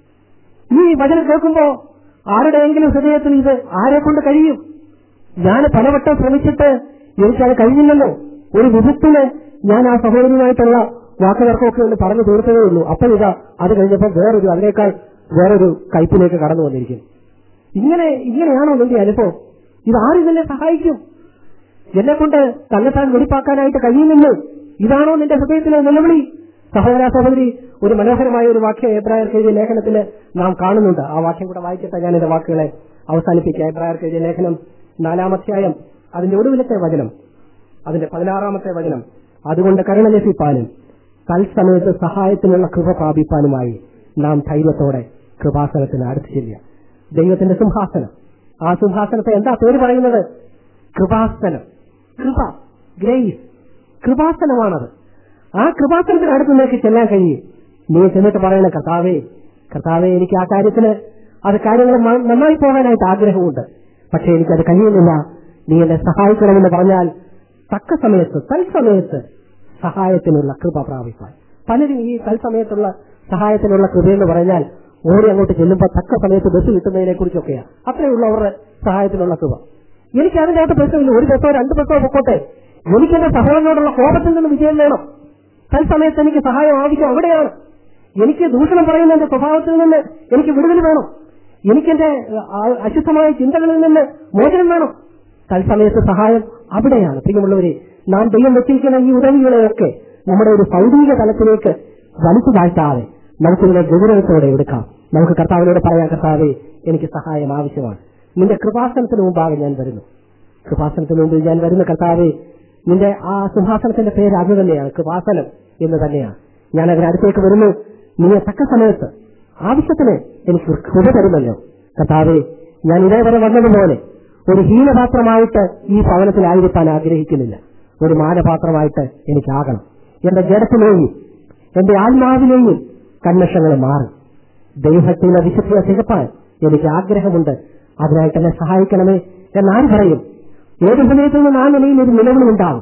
ഈ വചനം കേൾക്കുമ്പോ ആരുടെയെങ്കിലും ഹൃദയത്തിൽ ഇത് ആരെ കൊണ്ട് കഴിയും ഞാൻ പലവട്ടം ശ്രമിച്ചിട്ട് എനിക്കത് കഴിഞ്ഞില്ലല്ലോ ഒരു വിഭക്തിന് ഞാൻ ആ സഹോദരിയുമായിട്ടുള്ള വാക്കുതർക്കമൊക്കെ ഒന്ന് പറഞ്ഞു തീർത്തതേ ഉള്ളൂ അപ്പോൾ ഇതാ അത് കഴിഞ്ഞപ്പോൾ വേറൊരു അതിനേക്കാൾ വേറൊരു കയ്പിലേക്ക് കടന്നു വന്നിരിക്കും ഇങ്ങനെ ഇങ്ങനെയാണോ നിന്റെ അനുഭവം ഇത് ആരിതിനെ സഹായിക്കും എന്നെ കൊണ്ട് തന്നെത്താൻ വെടിപ്പാക്കാനായിട്ട് കഴിയുമെന്ന് ഇതാണോ നിന്റെ ഹൃദയത്തിലെ നിലവിളി സഹോദര സഹോദരി ഒരു മനോഹരമായ ഒരു വാക്യം എബ്രായർക്ക് എഴുതിയ ലേഖനത്തിൽ നാം കാണുന്നുണ്ട് ആ വാക്യം കൂടെ വായിച്ചിട്ട് ഞാൻ എന്റെ വാക്കുകളെ അവസാനിപ്പിക്കുക എബ്രായർക്ക് എഴുതിയ ലേഖനം നാലാമധ്യായം അതിന്റെ ഒടുവിലത്തെ വചനം അതിന്റെ പതിനാറാമത്തെ വചനം അതുകൊണ്ട് കരുണ ലഭിപ്പാനും തൽസമയത്ത് സഹായത്തിനുള്ള കൃപ പ്രാപിപ്പാനുമായി നാം ധൈര്യത്തോടെ കൃപാസനത്തിന് അടുത്ത് ചെല്ലുക ദൈവത്തിന്റെ സിംഹാസനം ആ സിംഹാസനത്തെ എന്താ പേര് പറയുന്നത് കൃപാസനം കൃപ ഗ്രേസ് കൃപാസനമാണത് ആ കൃപാസനത്തിന് അടുത്ത് നിനക്ക് ചെല്ലാൻ കഴിയും നീ ചെന്നിട്ട് പറയണ കർത്താവേ കർത്താവേ എനിക്ക് ആ കാര്യത്തിന് അത് കാര്യങ്ങൾ മ- നന്നായി പോകാനായിട്ട് ആഗ്രഹമുണ്ട് പക്ഷെ എനിക്കത് കഴിയുന്നില്ല നീ എന്നെ സഹായിക്കണമെന്ന് പറഞ്ഞാൽ തക്ക സമയത്ത് തൽസമയത്ത് സഹായത്തിനുള്ള കൃപ പ്രാപിക്കാൻ പലരും ഈ തൽസമയത്തുള്ള സഹായത്തിനുള്ള കൃപയെന്ന് പറഞ്ഞാൽ ഓടി അങ്ങോട്ട് ചെല്ലുമ്പോൾ തക്ക സമയത്ത് ബസ് കിട്ടുന്നതിനെ കുറിച്ചൊക്കെയാണ് അത്രയുള്ള അവരുടെ സഹായത്തിനുള്ള തുക എനിക്ക് അതിനകത്ത് പ്രശ്നമില്ല ഒരു ബസ്സോ രണ്ട് ബസ്സോ പൊക്കോട്ടെ എനിക്ക് എന്റെ സഹോദരനോടുള്ള കോപത്തിൽ നിന്ന് വിജയം വേണം തൽസമയത്ത് എനിക്ക് സഹായം ആവശ്യം അവിടെയാണ് എനിക്ക് ദൂഷണം പറയുന്ന എന്റെ സ്വഭാവത്തിൽ നിന്ന് എനിക്ക് വിടുതൽ വേണം എനിക്കെന്റെ ആ, അശുദ്ധമായ ചിന്തകളിൽ നിന്ന് മോചനം വേണം തൽസമയത്ത് സഹായം അവിടെയാണ് പ്രിയമുള്ളവരെ നാം ദൈവം വെച്ചിരിക്കുന്ന ഈ ഉദവികളെയൊക്കെ നമ്മുടെ ഒരു ഭൗതിക തലത്തിലേക്ക് വലിച്ചു താഴ്ത്താതെ നമുക്കിതിനെ ഗൗരവത്തോടെ എടുക്കാം നമുക്ക് കർത്താവിനോട് പറയാം കർത്താവേ എനിക്ക് സഹായം ആവശ്യമാണ് നിന്റെ കൃപാസനത്തിന് മുമ്പാകെ ഞാൻ വരുന്നു കൃപാസനത്തിന് മുമ്പിൽ ഞാൻ വരുന്ന കർത്താവെ നിന്റെ ആ സിംഹാസനത്തിന്റെ പേര് അത് തന്നെയാണ് കൃപാസനം എന്ന് തന്നെയാണ് ഞാൻ അതിനടുത്തേക്ക് വരുന്നു നീ തക്ക സമയത്ത് ആവശ്യത്തിന് എനിക്ക് കൃപ തരുമല്ലോ കർത്താവെ ഞാൻ ഇതേവരെ വന്നതുപോലെ ഒരു ഹീനപാത്രമായിട്ട് ഈ ഭവനത്തിലായിരിക്കാൻ ആഗ്രഹിക്കുന്നില്ല ഒരു മാനപാത്രമായിട്ട് എനിക്കാകണം എന്റെ ജഡത്തിലെയും എന്റെ ആത്മാവിലെയും കന്മഷങ്ങൾ മാറും ദൈവത്തിലെ വിശുദ്ധിയെ തികപ്പാൻ എനിക്ക് ആഗ്രഹമുണ്ട് അതിനായിട്ട് എന്നെ സഹായിക്കണമേ എന്നാര് പറയും ഏത് സമയത്ത് നിന്ന് ആ നിലയിൽ ഒരു നിലവിലുണ്ടാവും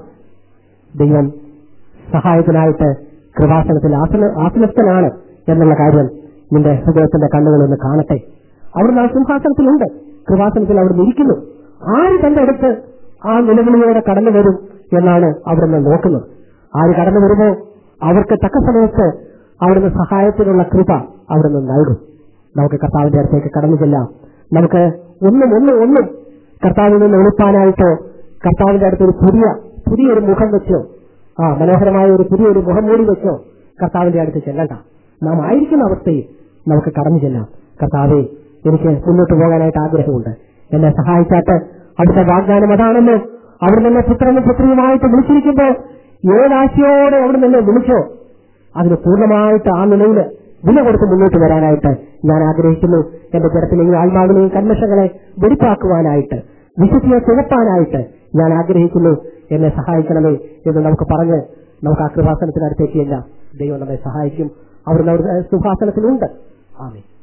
ദൈവം സഹായത്തിനായിട്ട് കൃപാസനത്തിൽ ആസന ആസനസ്ഥനാണ് എന്നുള്ള കാര്യം നിന്റെ ഹൃദയത്തിന്റെ കണ്ണുകളൊന്ന് കാണട്ടെ അവിടുന്ന് ആ സിംഹാസനത്തിലുണ്ട് കൃപാസനത്തിൽ അവിടുന്ന് ഇരിക്കുന്നു ആര് തന്റെ അടുത്ത് ആ നിലവിളിയോടെ കടന്നു വരും എന്നാണ് അവിടുന്ന് നോക്കുന്നത് ആര് കടന്നു വരുമോ അവർക്ക് തക്ക സമയത്ത് അവിടുന്ന് സഹായത്തിനുള്ള കൃപ അവിടുന്ന് നൽകും നമുക്ക് കർത്താവിന്റെ അടുത്തേക്ക് കടന്നു ചെല്ലാം നമുക്ക് ഒന്നും ഒന്നും ഒന്നും കർത്താവിൽ നിന്ന് ഒളിപ്പാനായിട്ടോ കർത്താവിന്റെ അടുത്ത് ഒരു പുതിയ പുതിയൊരു മുഖം വെച്ചോ ആ മനോഹരമായ ഒരു പുതിയൊരു മുഖം മൂടി വെച്ചോ കർത്താവിന്റെ അടുത്ത് ചെല്ലണ്ട നാം ആയിരിക്കുന്ന അവസ്ഥയിൽ നമുക്ക് കടന്നു ചെല്ലാം കർത്താവെ എനിക്ക് മുന്നോട്ട് പോകാനായിട്ട് ആഗ്രഹമുണ്ട് എന്നെ സഹായിച്ചാട്ട് അവിടുത്തെ വാഗ്ദാനം അതാണെന്ന് അവിടെ നിന്ന് പുത്രനും പുത്രിയുമായിട്ട് വിളിച്ചിരിക്കുമ്പോൾ ഏതാശയോടെ അവിടെ നിന്ന് വിളിച്ചോ അതിന് പൂർണ്ണമായിട്ട് ആ നിലയിൽ വില കൊടുത്ത് മുന്നോട്ട് വരാനായിട്ട് ഞാൻ ആഗ്രഹിക്കുന്നു എന്റെ ജഡത്തിലെയും ആത്മാവിനെയും കന്മഷങ്ങളെ വെടിപ്പാക്കുവാനായിട്ട് വിശുദ്ധിയെ തികപ്പാനായിട്ട് ഞാൻ ആഗ്രഹിക്കുന്നു എന്നെ സഹായിക്കണമേ എന്ന് നമുക്ക് പറഞ്ഞ് നമുക്ക് ആ കൃപാസനത്തിനടുത്തേക്ക് എല്ലാം ദൈവം നമ്മെ സഹായിക്കും അവിടുന്ന് അവിടുത്തെ സുഭാസനത്തിലുണ്ട് ആമേ